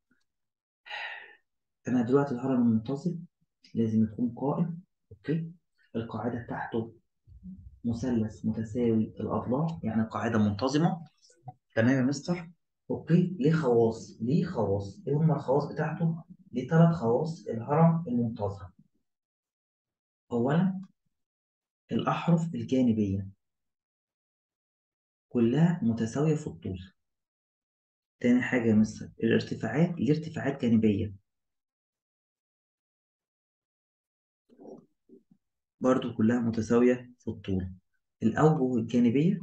أنا دلوقتي الهرم المنتظم لازم يكون قائم أوكي القاعدة بتاعته مثلث متساوي الأضلاع يعني قاعدة منتظمة تمام يا مستر أوكي ليه خواص ليه خواص إيه هما الخواص بتاعته؟ ليه ثلاث خواص الهرم المنتظم أولا الأحرف الجانبية كلها متساوية في الطول تاني حاجة يا مستر الارتفاعات ليه ارتفاعات جانبية برضو كلها متساوية في الطول الأوجه الجانبية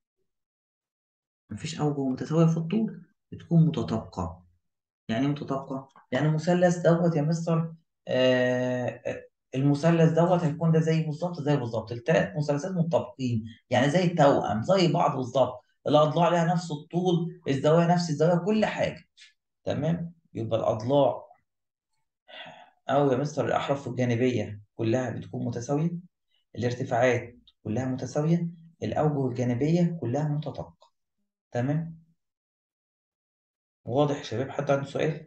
مفيش أوجه متساوية في الطول بتكون متطابقة يعني ايه متطابقة؟ يعني المثلث دوت يا مستر آه آه، المثلث دوت هيكون ده زي بالظبط زي بالظبط التلات مثلثات متطابقين يعني زي التوأم زي بعض بالظبط الأضلاع لها نفس الطول الزوايا نفس الزوايا كل حاجة تمام يبقى الأضلاع أو يا مستر الأحرف الجانبية كلها بتكون متساوية الارتفاعات كلها متساوية الأوجه الجانبية كلها متطابقة تمام واضح يا شباب حد عنده سؤال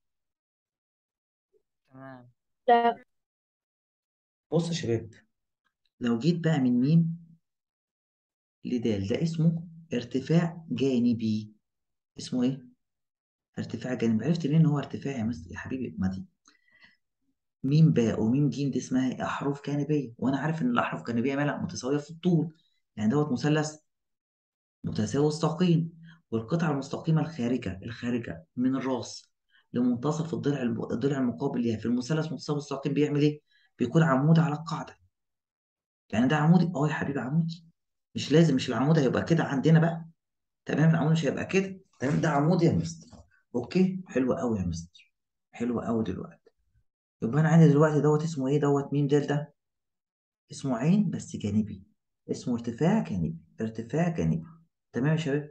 تمام لا بص يا شباب لو جيت بقى من ميم لدال ده اسمه ارتفاع جانبي اسمه ايه ارتفاع جانبي عرفت منين ان هو ارتفاع يا مستر يا حبيبي ما دي ميم باء وميم جيم دي اسمها إيه؟ احرف جانبيه وانا عارف ان الاحرف الجانبيه مالها متساويه في الطول يعني دوت مثلث متساوي الساقين والقطعه المستقيمه الخارجه الخارجه من الراس لمنتصف الضلع الب- الضلع المقابل ليها في المثلث متساوي الساقين بيعمل ايه بيكون عمود على القاعده يعني ده عمودي اه يا حبيبي عمودي مش لازم مش العمود هيبقى كده عندنا بقى تمام العمود مش هيبقى كده تمام ده عمود يا مستر اوكي حلو قوي يا مستر حلو قوي دلوقتي يبقى انا عندي دلوقتي دوت اسمه ايه دوت ميم دال ده اسمه عين بس جانبي اسمه ارتفاع جانبي ارتفاع جانبي تمام يا شباب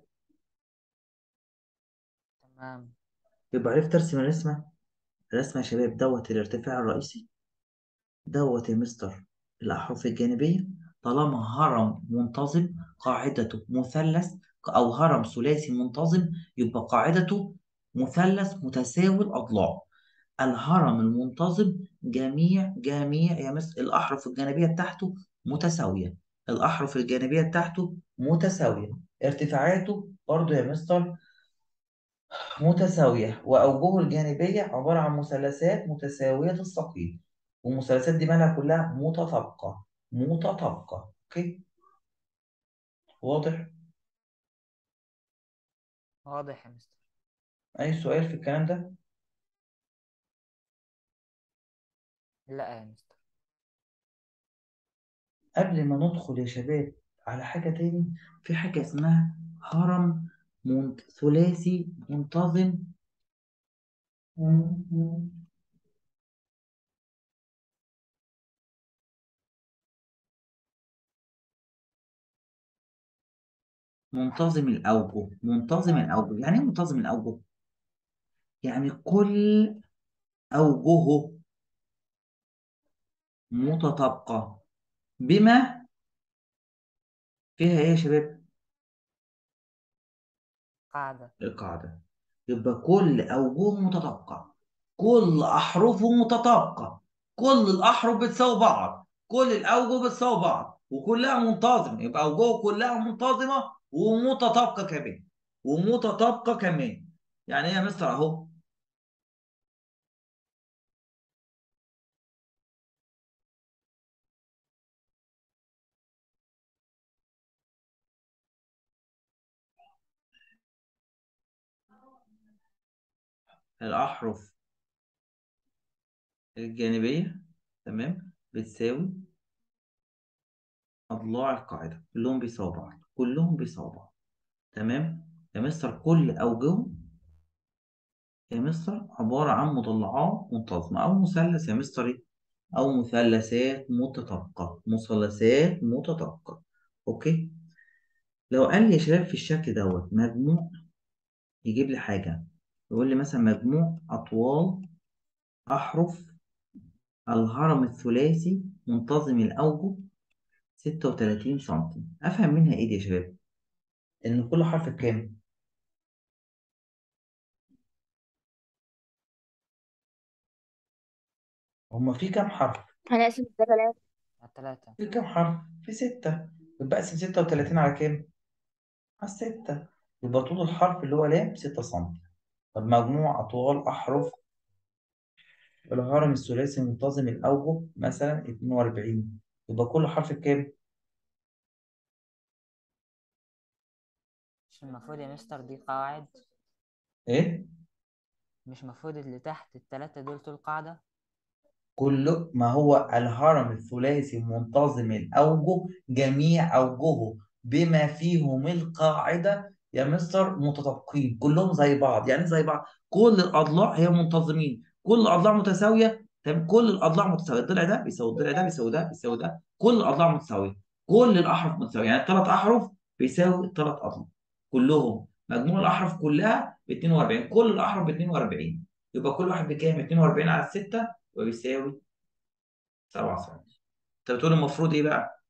تمام يبقى عرفت ارسم الرسمه الرسمه يا شباب دوت الارتفاع الرئيسي دوت يا مستر الأحرف الجانبية طالما هرم منتظم قاعدته مثلث أو هرم ثلاثي منتظم يبقى قاعدته مثلث متساوي الأضلاع الهرم المنتظم جميع جميع يا مس الأحرف الجانبية بتاعته متساوية الأحرف الجانبية بتاعته متساوية ارتفاعاته برضو يا مستر متساوية وأوجهه الجانبية عبارة عن مثلثات متساوية الساقين والمثلثات دي مالها كلها متطابقة متطابقة أوكي واضح واضح يا مستر أي سؤال في الكلام ده لا يا مستر قبل ما ندخل يا شباب على حاجة تاني في حاجة اسمها هرم منت... ثلاثي منتظم منتظم الأوجه منتظم الأوجه يعني إيه منتظم الأوجه؟ يعني كل أوجهه متطابقة بما فيها إيه يا شباب؟ قاعدة القاعدة يبقى كل أوجهه متطابقة كل أحرفه متطابقة كل الأحرف بتساوي بعض كل الأوجه بتساوي بعض وكلها منتظمة يبقى أوجهه كلها منتظمة ومتطابقة كمان ومتطابقة كمان يعني إيه يا مستر أهو الأحرف الجانبية تمام بتساوي أضلاع القاعدة كلهم بيساووا بعض كلهم بيساووا بعض تمام يا مستر كل أوجهه يا مستر عبارة عن مضلعات منتظمة أو مثلث يا مستر إيه؟ أو مثلثات متطابقة مثلثات متطابقة أوكي لو قال لي يا شباب في الشكل دوت مجموع يجيب لي حاجة يقول لي مثلا مجموع أطوال أحرف الهرم الثلاثي منتظم الأوجه 36 سنتي أفهم منها إيه دي يا شباب؟ إن كل حرف بكام؟ هما في كام حرف؟ هنقسم ده ثلاثة على التلاتة في كام حرف؟ في ستة يبقى أقسم 36 على كام؟ على الستة يبقى طول الحرف اللي هو لام 6 سم طب مجموع أطوال أحرف الهرم الثلاثي منتظم الأوجه مثلا 42 يبقى كل حرف بكام؟ مش المفروض يا مستر دي قواعد إيه؟ مش المفروض اللي تحت التلاتة دول طول قاعدة كل ما هو الهرم الثلاثي منتظم الأوجه جميع أوجهه بما فيهم القاعدة يا مستر متطابقين كلهم زي بعض يعني زي بعض كل الأضلاع هي منتظمين كل الأضلاع متساوية تمام كل الأضلاع متساوية الضلع ده بيساوي الضلع ده بيساوي ده بيساوي ده كل الأضلاع متساوية كل الأحرف متساوية يعني الثلاث أحرف بيساوي الثلاث أضلاع كلهم مجموع الأحرف كلها ب 42 كل الأحرف ب 42 يبقى كل واحد بكام 42 على 6 وبيساوي 7 سم انت بتقول المفروض ايه بقى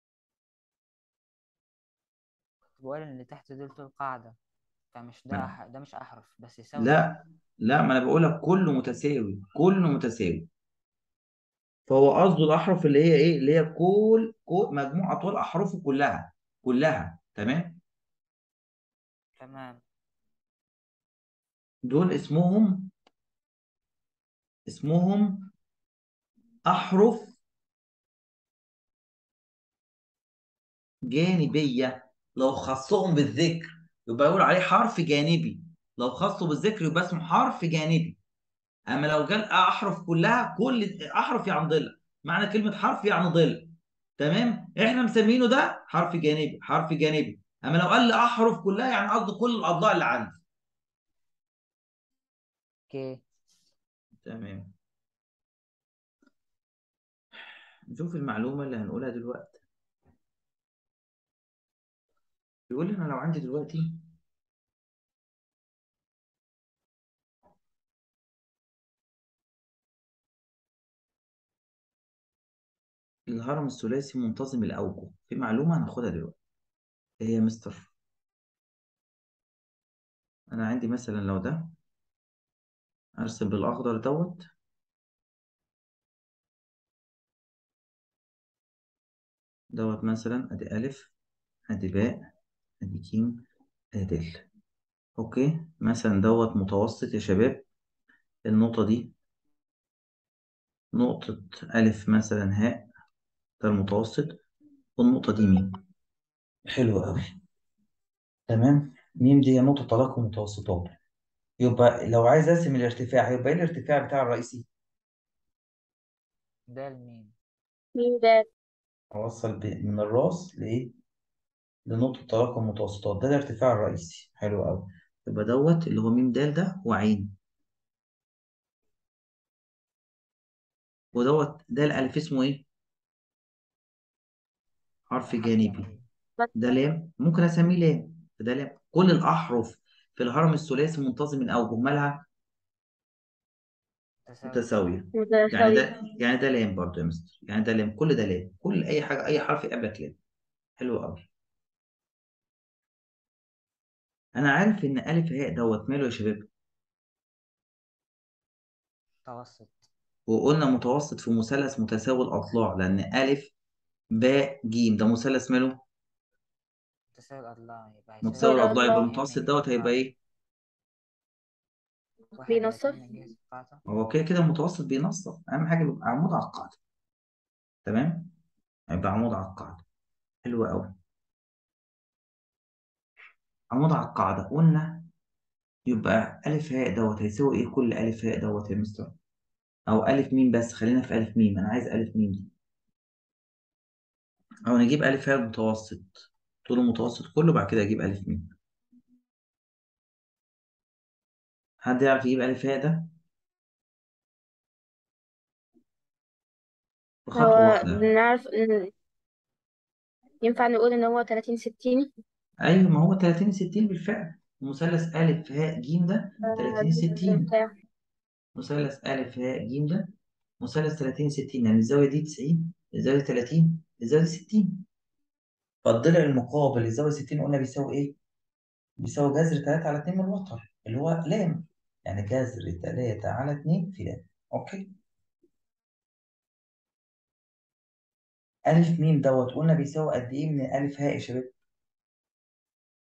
كنت بقول ان اللي تحت دول طول قاعدة فمش ده ما- أح... ده مش أحرف بس يساوي لا لا ما انا بقول لك كله متساوي كله متساوي فهو قصده الاحرف اللي هي ايه اللي هي كل كل مجموع اطوال احرفه كلها كلها تمام تمام دول اسمهم اسمهم احرف جانبيه لو خصهم بالذكر يبقى يقول عليه حرف جانبي لو خصه بالذكر يبقى اسمه حرف جانبي اما لو قال احرف كلها كل احرف يعني ضلع معنى كلمه حرف يعني ضلع تمام احنا مسمينه ده حرف جانبي حرف جانبي اما لو قال لي احرف كلها يعني قصده كل الاضلاع اللي عندي اوكي تمام نشوف المعلومه اللي هنقولها دلوقتي بيقول لي انا لو عندي دلوقتي الهرم الثلاثي منتظم الاوجه في معلومه هناخدها دلوقتي ايه هي يا مستر انا عندي مثلا لو ده ارسم بالاخضر دوت دوت مثلا ادي الف ادي باء ادي جيم ادي دال اوكي مثلا دوت متوسط يا شباب النقطة دي نقطة ألف مثلا هاء ده المتوسط والنقطة دي ميم حلو أوي تمام ميم دي هي نقطة تلاقي متوسطات يبقى لو عايز أرسم الارتفاع يبقى إيه الارتفاع بتاع الرئيسي؟ ده الميم مين ده أوصل ب- من الراس لإيه؟ لنقطة تلاقي المتوسطات ده الارتفاع الرئيسي حلو أوي يبقى دوت اللي هو ميم دال ده وعين ودوت ده الألف اسمه إيه؟ حرف حرف جانبي جانبي ده لام ممكن اسميه لام ده لام كل الاحرف في الهرم الثلاثي منتظم من اوجه مالها تساوي متساويه يعني متساوي ده يعني ده لام برضو يا مستر يعني ده لام كل ده لام كل اي حاجه اي حرف يقابلك لام حلو قوي انا عارف ان الف هاء دوت ماله يا شباب متوسط وقلنا متوسط في مثلث متساوي الاضلاع لان الف باء جيم ده مثلث ماله تساوي الأضلاع يبقى متساوي هيساوي الاضلاع يبقى الأضلاع. المتوسط دوت هيبقى ايه واحد بينصف. واتنين من جهة القاعدة هو كده كده المتوسط بينصف اهم حاجه يبقى عمود على القاعده تمام يبقى عمود على القاعده حلو قوي عمود على القاعدة قلنا يبقى ألف هاء دوت هيساوي إيه كل ألف هاء دوت يا مستر؟ أو ألف ميم بس خلينا في ألف ميم أنا عايز ألف ميم دي أو نجيب ألف هاء المتوسط طول المتوسط كله بعد كده أجيب ألف ميم حد يعرف يجيب ألف هاء ده؟ بخطوة هو واحدة نعرف إن- ينفع نقول إن هو تلاتين ستين أيوة ما هو 30 60 بالفعل مثلث ألف هاء جيم ده 30 60 بتاع مثلث ألف هاء جيم ده مثلث 30 60 يعني الزاوية دي 90 الزاوية 30 الزاوية 60 فالضلع المقابل للزاوية 60 قلنا بيساوي إيه؟ بيساوي جذر 3 على 2 من الوتر اللي هو لام يعني جذر 3 على 2 في لام أوكي ألف ميم دوت قلنا بيساوي قد إيه من ألف هاء يا شباب؟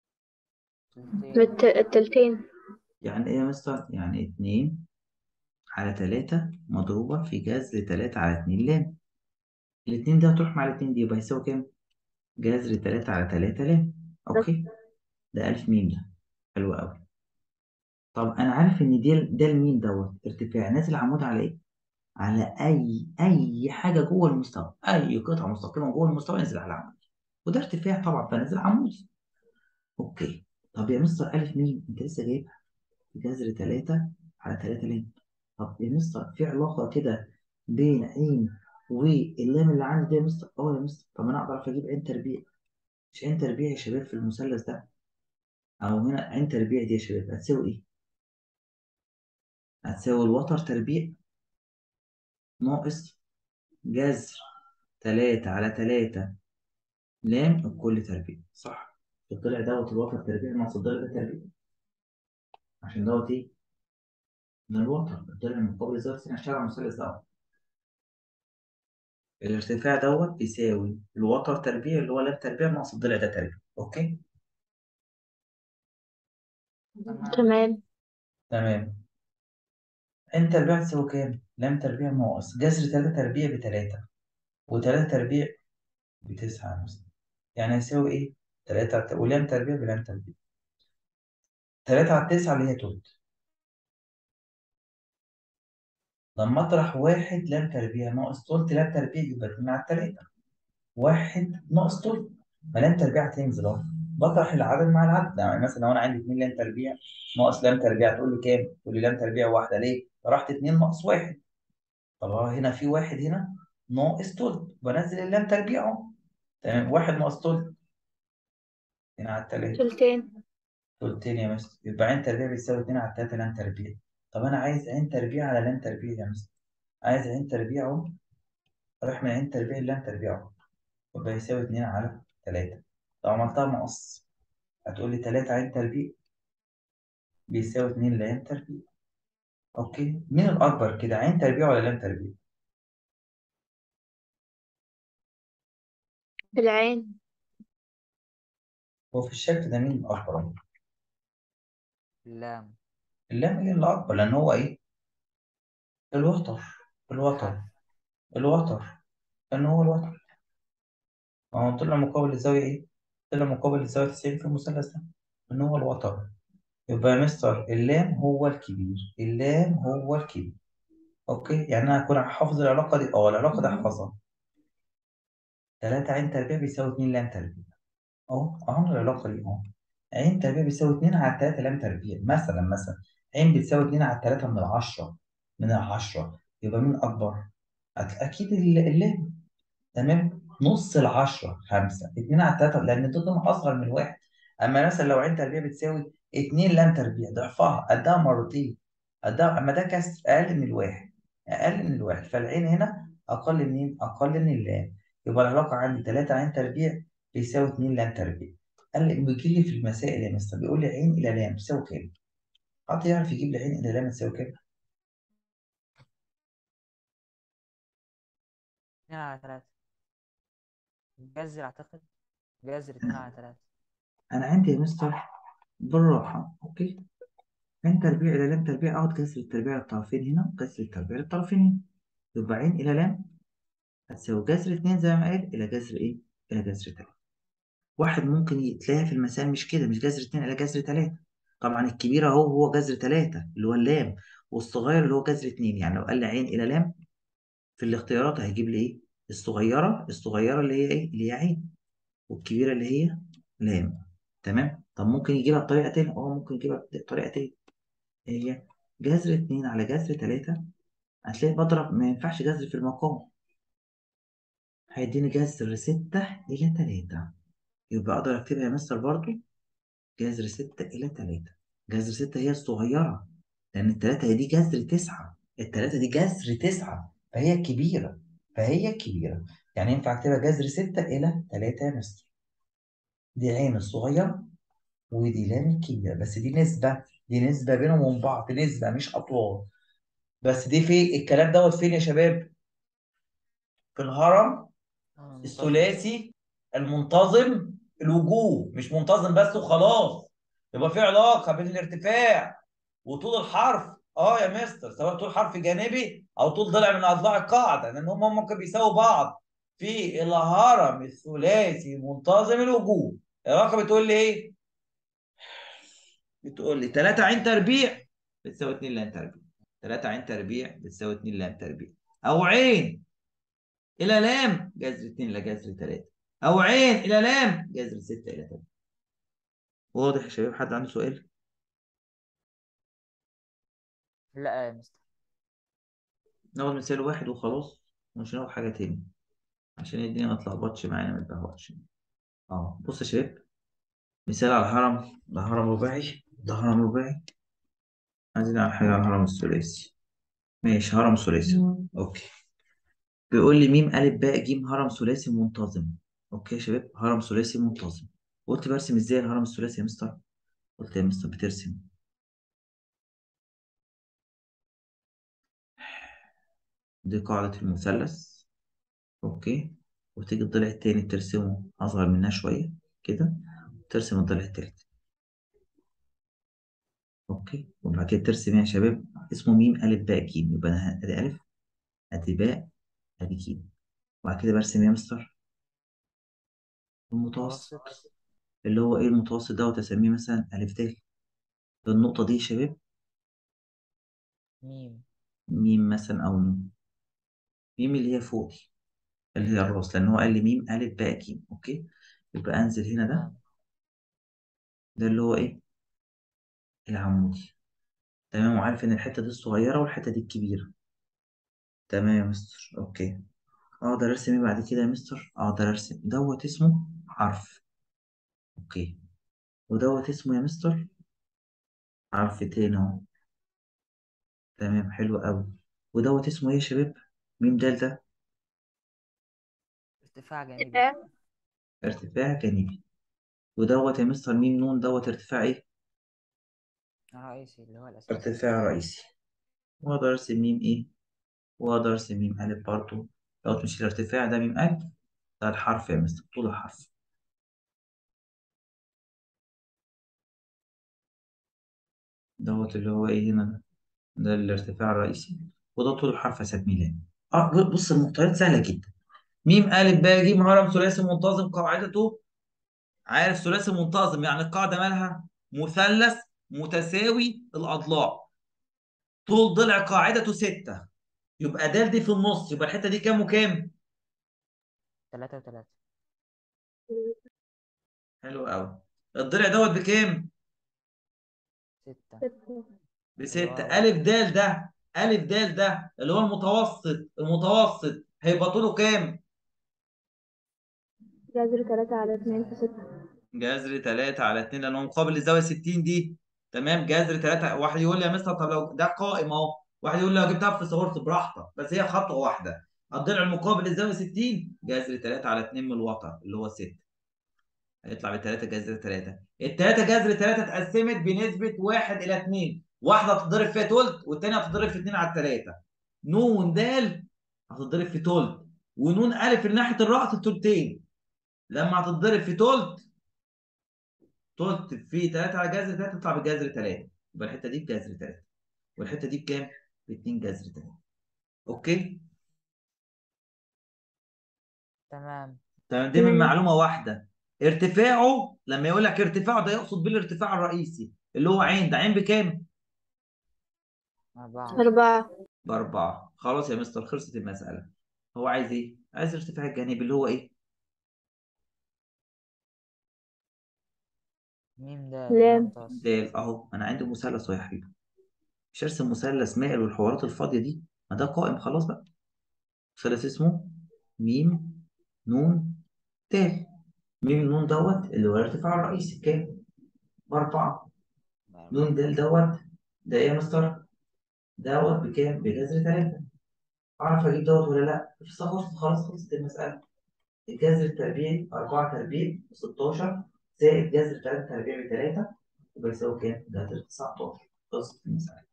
تلتين بالت- التلتين يعني إيه يا مستر؟ يعني 2 على تلاتة مضروبة في جذر تلاتة على اتنين لام الاتنين ده هتروح مع الاتنين دي يبقى يساوي كام؟ جذر تلاتة على تلاتة لام أوكي ده ألف ميم ده حلو أوي طب أنا عارف إن دي ده الميم دوت ارتفاع نازل عمود على إيه؟ على أي أي حاجة جوه المستوى أي قطعة مستقيمة جوه المستوى ينزل على عمود وده ارتفاع طبعا فنازل عمودي أوكي طب يا مستر ألف ميم أنت لسه جايبها جذر تلاتة على تلاتة لام طب يا مستر في علاقة كده بين عين واللام اللي عندي دي يا مستر اه يا مستر طب انا اقدر اجيب عين تربيع مش عين تربيع يا شباب في المثلث ده او هنا عين تربيع دي يا شباب هتساوي ايه؟ هتساوي الوتر تربيع ناقص جذر تلاتة على تلاتة لام الكل تربيع صح الضلع دوت الوتر تربيع ناقص الضلع ده تربيع عشان دوت ايه؟ من الوتر الضلع المقابل الزاوية عشان اشتغل على المثلث ده أهو. الارتفاع دوت بيساوي الوتر تربيع اللي هو لام تربيع ناقص الضلع ده تربيع اوكي تمام تمام تمام عين تربيع تساوي كام؟ لام تربيع ناقص جذر تلاتة تربيع بتلاتة وتلاتة تربيع بتسعة مثلا يعني هيساوي ايه؟ تلاتة على- ولام تربيع بلام تربيع تلاتة على التسعة اللي هي تلت لما اطرح واحد لام تربيع ناقص تلت لام تربيع يبقى اتنين على التلاتة واحد ناقص تلت ما لام تربيع هتنزل اهو بطرح العدد مع العدد يعني مثلا لو انا عندي اتنين لام تربيع ناقص لام تربيع تقول لي كام؟ تقول لي لام تربيع واحدة ليه؟ طرحت اتنين ناقص واحد طب هو هنا في واحد هنا ناقص تلت بنزل اللام تربيع اهو تمام واحد ناقص تلت هنا على التلاتة تلتين تلتين يا مستر يبقى عين تربيع بيساوي اتنين على التلاتة لام تربيع طب انا عايز عين تربيع على لام تربيع يا مستر عايز عين تربيع اهو اروح من عين تربيع للام تربيع اهو يبقى يساوي اتنين على تلاتة لو عملتها مقص هتقول لي تلاتة عين تربيع بيساوي اتنين لام تربيع اوكي مين الاكبر كده عين تربيع ولا لام تربيع العين هو في الشكل ده مين الاكبر اللام اللام هي اللي اكبر لان هو ايه الوتر الوتر خف الوتر لان هو الوتر ما هو طلع مقابل للزاوية إيه؟ طلع مقابل للزاوية 90 في المثلث ده إن هو الوتر يبقى يا مستر اللام هو الكبير اللام هو الكبير أوكي يعني أنا هكون حافظ العلاقة دي أه العلاقة دي أحفظها 3 عين تربيع بيساوي 2 لام تربيع أهو أهو العلاقة دي أهو عين تربيع بيساوي 2 على 3 لام تربيع مثلا مثلا عين بتساوي 2 على 3 من العشرة من العشرة يبقى مين أكبر؟ أك- أكيد الل- اللام تمام نص العشرة خمسة اتنين على التلاتة لأن ده ضمن أصغر من واحد أما مثلا لو عين تربيع بتساوي اتنين لام تربيع ضعفها قدها مرتين قدها أما ده كسر أقل من الواحد أقل من الواحد فالعين هنا أقل من مين؟ أقل من اللام يبقى العلاقة عندي تلاتة عين تربيع بيساوي اتنين لام تربيع قال لي بيجي لي في المسائل يا مستر بيقول لي عين إلى لام تساوي كام؟ حد يعرف يجيب لي عين إلى لام تساوي كام؟ اتنين على تلاتة جذر أعتقد جذر اتنين على تلاتة أنا عندي يا مستر بالراحة أوكي عين تربيع إلى لام تربيع أقعد كسر التربيع للطرفين هنا وكسر التربيع للطرفين هنا يبقى عين إلى لام هتساوي جذر اتنين زي ما قال إلى جذر إيه؟ إلى جذر تلاتة واحد ممكن ي- تلاقيها في المسائل مش كده مش جذر اتنين إلى جذر تلاتة طبعا الكبير أهو هو جذر تلاتة اللي هو اللام والصغير اللي هو جذر اتنين يعني لو قال لي عين إلى لام في الاختيارات هيجيب لي إيه؟ الصغيرة الصغيرة اللي هي إيه؟ اللي هي عين والكبيرة اللي هي لام تمام؟ طب ممكن يجيبها بطريقة تانية؟ أه ممكن يجيبها بطريقة تانية هي جذر اتنين على جذر تلاتة هتلاقي بضرب ما ينفعش جذر في المقام هيديني جذر ستة إلى تلاتة يبقى أقدر أكتبها يا مستر برضو جذر ستة إلى تلاتة جذر ستة هي الصغيرة لأن التلاتة هي دي جذر تسعة التلاتة دي جذر تسعة فهي الكبيرة فهي الكبيرة يعني ينفع أكتبها جذر ستة إلى تلاتة يا مستر دي عين الصغيرة ودي لام الكبيرة بس دي نسبة دي نسبة بينهم وبين بعض نسبة مش أطوال بس دي في الكلام دوت فين يا شباب؟ في الهرم آه، منتظم الثلاثي المنتظم الوجوه مش منتظم بس وخلاص يبقى في علاقة بين الارتفاع وطول الحرف اه يا مستر سواء طول حرف جانبي او طول ضلع من اضلاع القاعده لان هم ممكن بيساووا بعض في الهرم الثلاثي منتظم الوجوه الرقم بتقول لي ايه؟ بتقول لي 3 عين تربيع بتساوي 2 لام تربيع 3 عين تربيع بتساوي 2 لام تربيع او عين الى لام جذر 2 الى جذر 3 او عين الى لام جذر 6 الى 3 واضح يا شباب حد عنده سؤال؟ لا يا مستر ناخد مثال واحد وخلاص ومش هناخد حاجة تاني عشان الدنيا ما تلخبطش معانا ما تبهوأش اه بص يا شباب مثال على الهرم ده هرم رباعي ده هرم رباعي عايزين نعمل حاجة على الهرم الثلاثي ماشي هرم ثلاثي اوكي بيقول لي ميم ألف باء جيم هرم ثلاثي منتظم اوكي يا شباب هرم ثلاثي منتظم قلت برسم ازاي الهرم الثلاثي يا مستر قلت يا مستر بترسم دي قاعدة المثلث اوكي وتيجي الضلع التاني ترسمه أصغر منها شوية كده ترسم الضلع التالت اوكي وبعد كده ترسم يا شباب اسمه ميم ألف باء جيم يبقى أنا أدي ألف أدي باء أدي جيم وبعد كده برسم يا مستر المتوسط متوسط اللي هو إيه المتوسط دوت أسميه مثلا ألف د النقطة دي يا شباب ميم ميم مثلا أو نون ميم اللي هي فوق دي اللي هي الراس لأن هو قال لي ميم ألف باء جيم أوكي يبقى أنزل هنا ده تمام ده اللي هو إيه العمودي تمام وعارف إن الحتة دي الصغيرة والحتة دي الكبيرة تمام يا مستر أوكي أقدر أرسم إيه بعد كده يا مستر أقدر أرسم دوت اسمه حرف أوكي ودوت اسمه يا مستر حرف تاني أهو تمام حلو أوي ودوت اسمه إيه يا شباب ميم دال ده ارتفاع جانبي ارتفاع ارتفاع جانبي ودوت يا مستر ميم نون دوت ارتفاع إيه رئيسي اللي هو الأساس ارتفاع رئيسي وأقدر أرسم ميم إيه وأقدر أرسم ميم ألف برضه دوت مش الارتفاع ده ميم ألف ده الحرف يا مستر طول الحرف دوت اللي هو إيه هنا ده ده الارتفاع الرئيسي وده طول الحرف أسميه لام اه بص المعطيات سهلة جدا ميم ألف باء جيم هرم ثلاثي منتظم قاعدته عارف ثلاثي منتظم يعني القاعدة مالها مثلث متساوي الأضلاع طول ضلع قاعدته ستة يبقى د دي في النص يبقى الحتة دي كام وكام؟ تلاتة وتلاتة حلو قوي الضلع دوت بكام؟ ستة ستة بستة اللي هو ألف د ده ألف د ده اللي هو المتوسط المتوسط هيبقى طوله كام؟ جذر تلاتة على اتنين في ستة جذر 3 على 2 لأنه مقابل للزاوية 60 دي تمام جذر 3 واحد يقول لي يا مستر طب لو ده قائم أهو واحد يقول لي لو جبتها في صورت براحتك بس هي خطوة واحدة الضلع المقابل للزاوية 60 جذر 3 على 2 من الوتر اللي هو 6 هيطلع ب 3 جذر 3 التلاتة جذر 3 اتقسمت بنسبة 1 إلى 2 واحدة هتتضرب فيها تلت والتانية هتتضرب في 2 على 3 نون د هتتضرب في تلت ونون ألف اللي ناحية الرأس التلتين لما هتتضرب في تلت تلت في 3 على جذر 3 تطلع بجذر 3 يبقى الحته دي بجذر 3 والحته دي بكام؟ ب 2 جذر 3 اوكي؟ تمام تمام دي من مم. معلومه واحده ارتفاعه لما يقول لك ارتفاعه ده يقصد بيه الارتفاع الرئيسي اللي هو عين ده عين بكام؟ أربعة أربعة بأربعة خلاص يا مستر خلصت المسألة هو عايز ايه؟ عايز الارتفاع الجانبي اللي هو ايه؟ ميم د لام. متوسط ده اهو انا عندي مثلث اهو يا حبيبي مش ارسم مثلث مائل والحوارات الفاضيه دي ما ده قائم خلاص بقى مثلث اسمه ميم نون ت ميم نون دوت اللي هو الارتفاع الرئيسي بكام؟ بأربعة نون د دوت ده ايه يا مستر؟ دوت بكام؟ بجذر تلاتة أعرف أجيب دوت ولا لأ؟ في خلاص خلاص خلصت المسألة الجذر التربيعي 4 تربيع 16 زائد جذر 3 تربيع بتلاتة يبقى يساوي كام؟ جذر 19 خلصت المسألة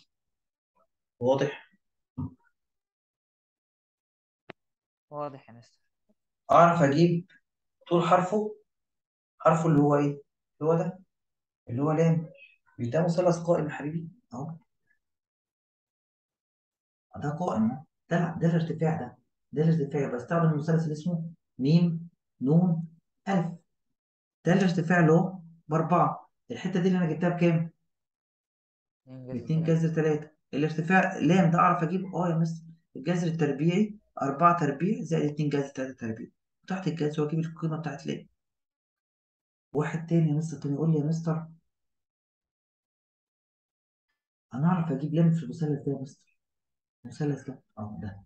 واضح؟ واضح يا مستر أعرف أجيب طول حرفه حرفه اللي هو إيه؟ اللي هو ده اللي هو لام مش ده مثلث قائم يا حبيبي أهو ده قائم ده ده الارتفاع ده ده الارتفاع بستخدم المثلث اللي اسمه ميم نون ألف ده الارتفاع اللي هو بأربعة الحتة دي اللي أنا جبتها بكام؟ اتنين جذر باتنين تلاتة جذر تلاتة الارتفاع لام ده أعرف أجيب أه يا مستر الجذر التربيعي أربعة تربيع زائد اتنين جذر تلاتة تربيع تحت الجذر وأجيب القيمة بتاعت لام واحد تاني يا مستر تاني يقول لي يا مستر أنا أعرف أجيب لام في المثلث ده يا مستر المثلث ده أه ده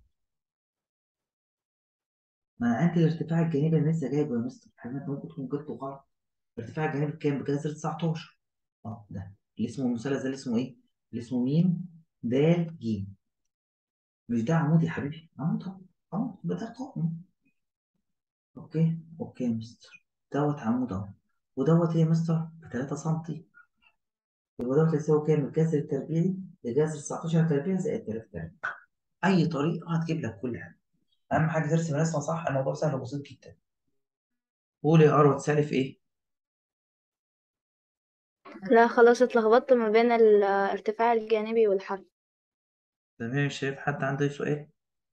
ما أنا عندي الارتفاع الجانبي اللي لسه جايبه يا مستر حضرتك ممكن تكون جبته غلط الارتفاع الجانبي بكام؟ بجذر 19 اه ده اللي اسمه المثلث ده اللي اسمه ايه؟ اللي اسمه ميم د ج مش ده عمود يا حبيبي عمود اهو عمود يبقى ده قائم اوكي اوكي يا مستر دوت عمود اهو ودوت ايه يا مستر؟ ب 3 سم يبقى دوت يساوي كام؟ الجذر التربيعي لجذر 19 تربيع زائد 3 تربيع اي طريقه هتجيب لك كل حاجه اهم حاجه ترسم الرسمه صح الموضوع سهل وبسيط جدا قول يا اروى تسالف ايه؟ لا خلاص اتلخبطت ما بين الارتفاع الجانبي والحرف تمام شايف حد عنده أي سؤال؟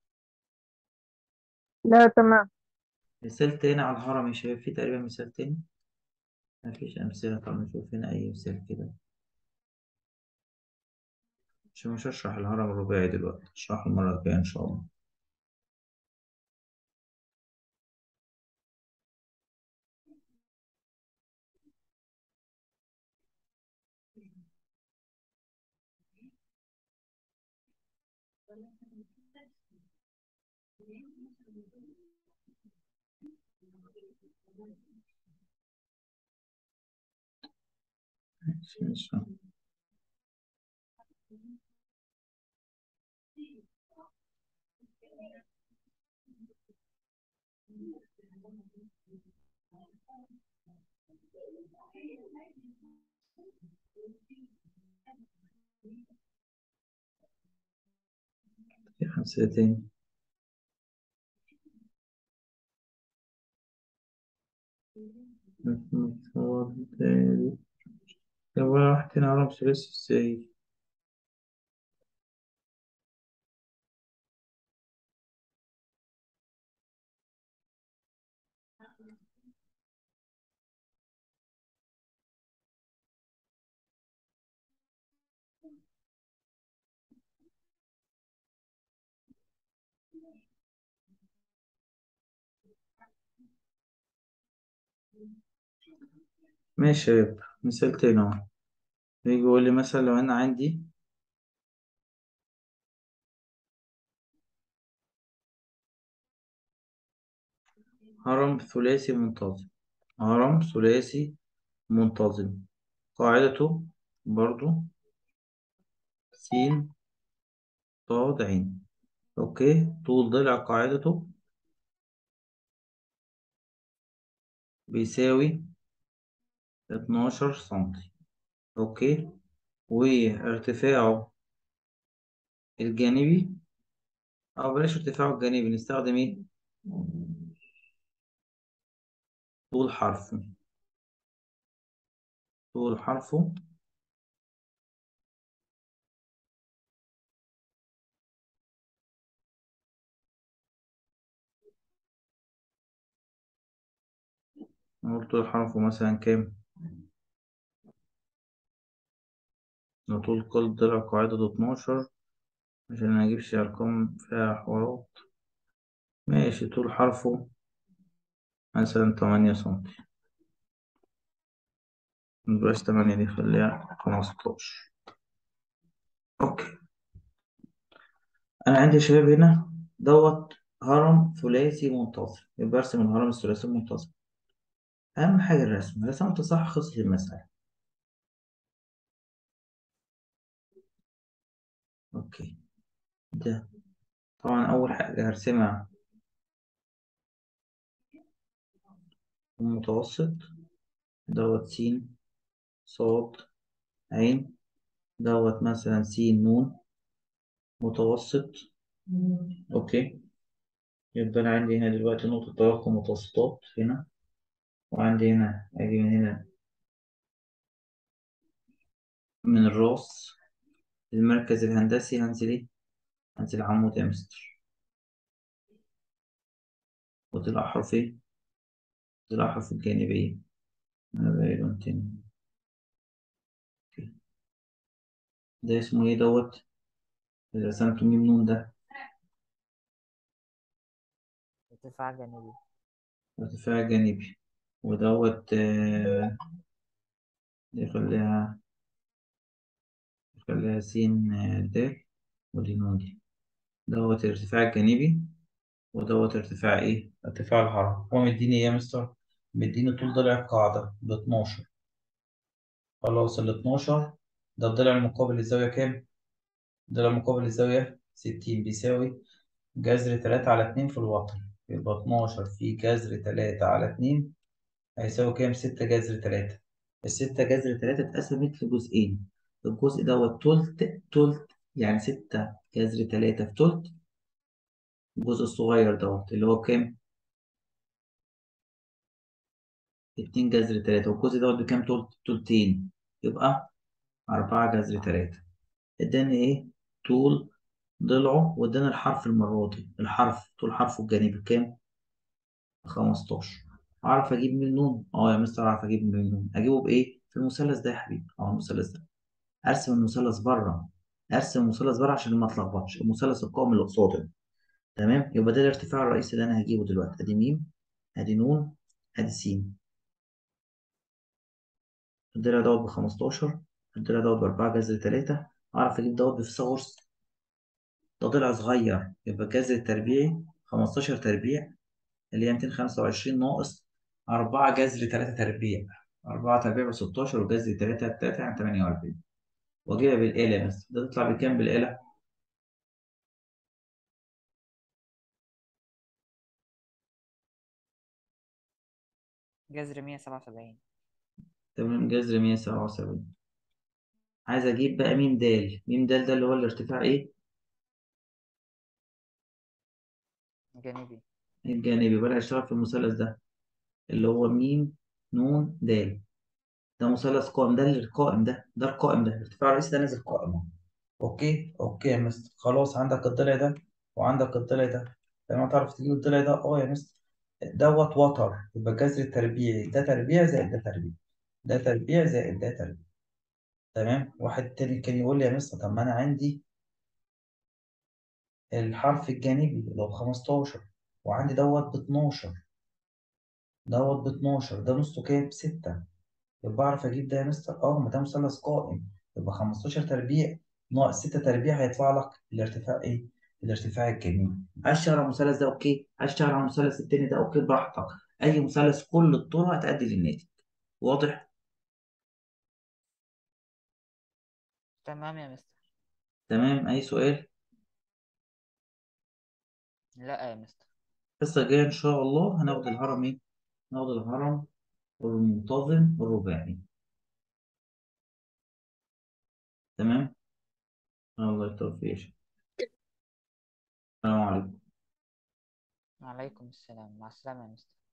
لا تمام مثال تاني على الهرم يا شباب في تقريبا مثال تاني مفيش أمثلة طب نشوف هنا أي مثال كده مش مش هشرح الهرم الرباعي دلوقتي هشرحه المرة الجاية إن شاء الله ماشي ماشي في أمثلة تاني مثال تاني طب واحد تاني هرم ثلاثي ازاي؟ ماشي يا شباب مثال تاني أهو يجي يقول لي مثلا لو أنا عندي هرم ثلاثي منتظم هرم ثلاثي منتظم قاعدته برضو س صاد عين أوكي طول ضلع قاعدته بيساوي 12 سنتي أوكي وارتفاعه الجانبي أو بلاش ارتفاعه الجانبي نستخدم إيه؟ طول حرفه طول حرفه نقول طول حرفه مثلا كام؟ طول كل ضلع قاعدته 12 عشان ما أجيبش أرقام فيها حوارات ماشي طول حرفه مثلا 8 سنتي مبقاش 8 دي خليها 15 أوكي أنا عندي يا شباب هنا دوت هرم ثلاثي منتظم يبقى أرسم الهرم الثلاثي المنتظم أهم حاجة الرسم رسمت صح خلصت المسألة أوكي ده طبعا أول حاجة هرسمها المتوسط دوت س صاد عين دوت مثلا س نون متوسط أوكي يبقى أنا عندي هنا دلوقتي نقطة توقع متوسطات هنا وعندي هنا أجي من هنا من الراس المركز الهندسي هنزل إيه هنزل عمود يا مستر وطلع حرف ايه؟ طلع حرف الجانبية أنا بقى لون تاني أوكي. ده اسمه ايه دوت؟ اللي رسمته ميم نون ده ارتفاع جانبي ارتفاع جانبي ودوت آه، دي خليها خليها سين آه، د ودي نون دي دوت الارتفاع الجانبي ودوت ارتفاع ايه؟ ارتفاع الهرم هو مديني ايه يا مستر؟ مديني طول ضلع القاعدة ب 12 خلاص ال 12 ده الضلع المقابل للزاوية كام؟ الضلع المقابل للزاوية 60 بيساوي جذر 3 على 2 في الوتر يبقى 12 في جذر 3 على 2 هيساوي كام؟ 6 جذر 3 الستة جذر 3 اتقسمت لجزئين الجزء دوت تلت تلت يعني 6 جذر 3 في تلت الجزء الصغير دوت اللي هو كام؟ 2 جذر 3 والجزء دوت بكام تلت؟ تلتين يبقى 4 جذر 3 اداني ايه؟ طول ضلعه واداني الحرف المرة دي الحرف طول حرفه الجانبي بكام؟ 15 اعرف اجيب من نون اه يا مستر اعرف اجيب من نون اجيبه بايه؟ في المثلث ده يا حبيبي اه المثلث ده ارسم المثلث بره ارسم المثلث بره عشان ما اتلخبطش المثلث القائم اللي قصاده تمام يبقى ده الارتفاع الرئيسي اللي انا هجيبه دلوقتي ادي ميم ادي نون ادي س الضلع دوت ب 15 الضلع دوت ب 4 جذر 3 اعرف اجيب دوت بفيثاغورس ده ضلع صغير يبقى الجذر التربيعي 15 تربيع اللي هي 225 ناقص 4 جذر 3 تربيع 4 تربيع ب 16 وجذر 3 ب 3 يعني 48 واجيبها بالآلة بس ده تطلع بكام بالآلة؟ جذر 177 تمام جذر 177 عايز اجيب بقى ميم دال ميم دال ده اللي هو الارتفاع ايه؟ جانبي الجانبي بدأ اشتغل في المثلث ده اللي هو ميم نون دال ده مثلث قائم ده القائم ده ده القائم ده الارتفاع الرئيسي ده نازل قائم اهو اوكي اوكي يا مستر خلاص عندك الضلع ده وعندك الضلع ده لما تعرف تجيب الضلع ده اه يا مستر دوت وتر يبقى الجذر التربيعي ده تربيع زائد ده تربيع ده تربيع زائد ده تربيع تمام واحد تاني كان يقول لي يا مستر طب ما انا عندي الحرف الجانبي اللي هو ب 15 وعندي دوت ب 12 دوت ب 12 ده نصه كام؟ 6 يبقى اعرف اجيب ده يا مستر اه ما ده مثلث قائم يبقى 15 تربيع ناقص 6 تربيع هيطلع لك الارتفاع ايه؟ الارتفاع الجانبي عايز تشتغل على المثلث ده اوكي عايز تشتغل على المثلث التاني ده اوكي براحتك اي مثلث كل الطرق هتأدي للناتج واضح؟ تمام يا مستر تمام اي سؤال؟ لا يا مستر الحصة الجاية ان شاء الله هناخد الهرم ايه؟ هناخد الهرم والمنتظم والرباعي تمام؟ الله يتوفيق السلام عليكم وعليكم السلام مع السلامة يا مستر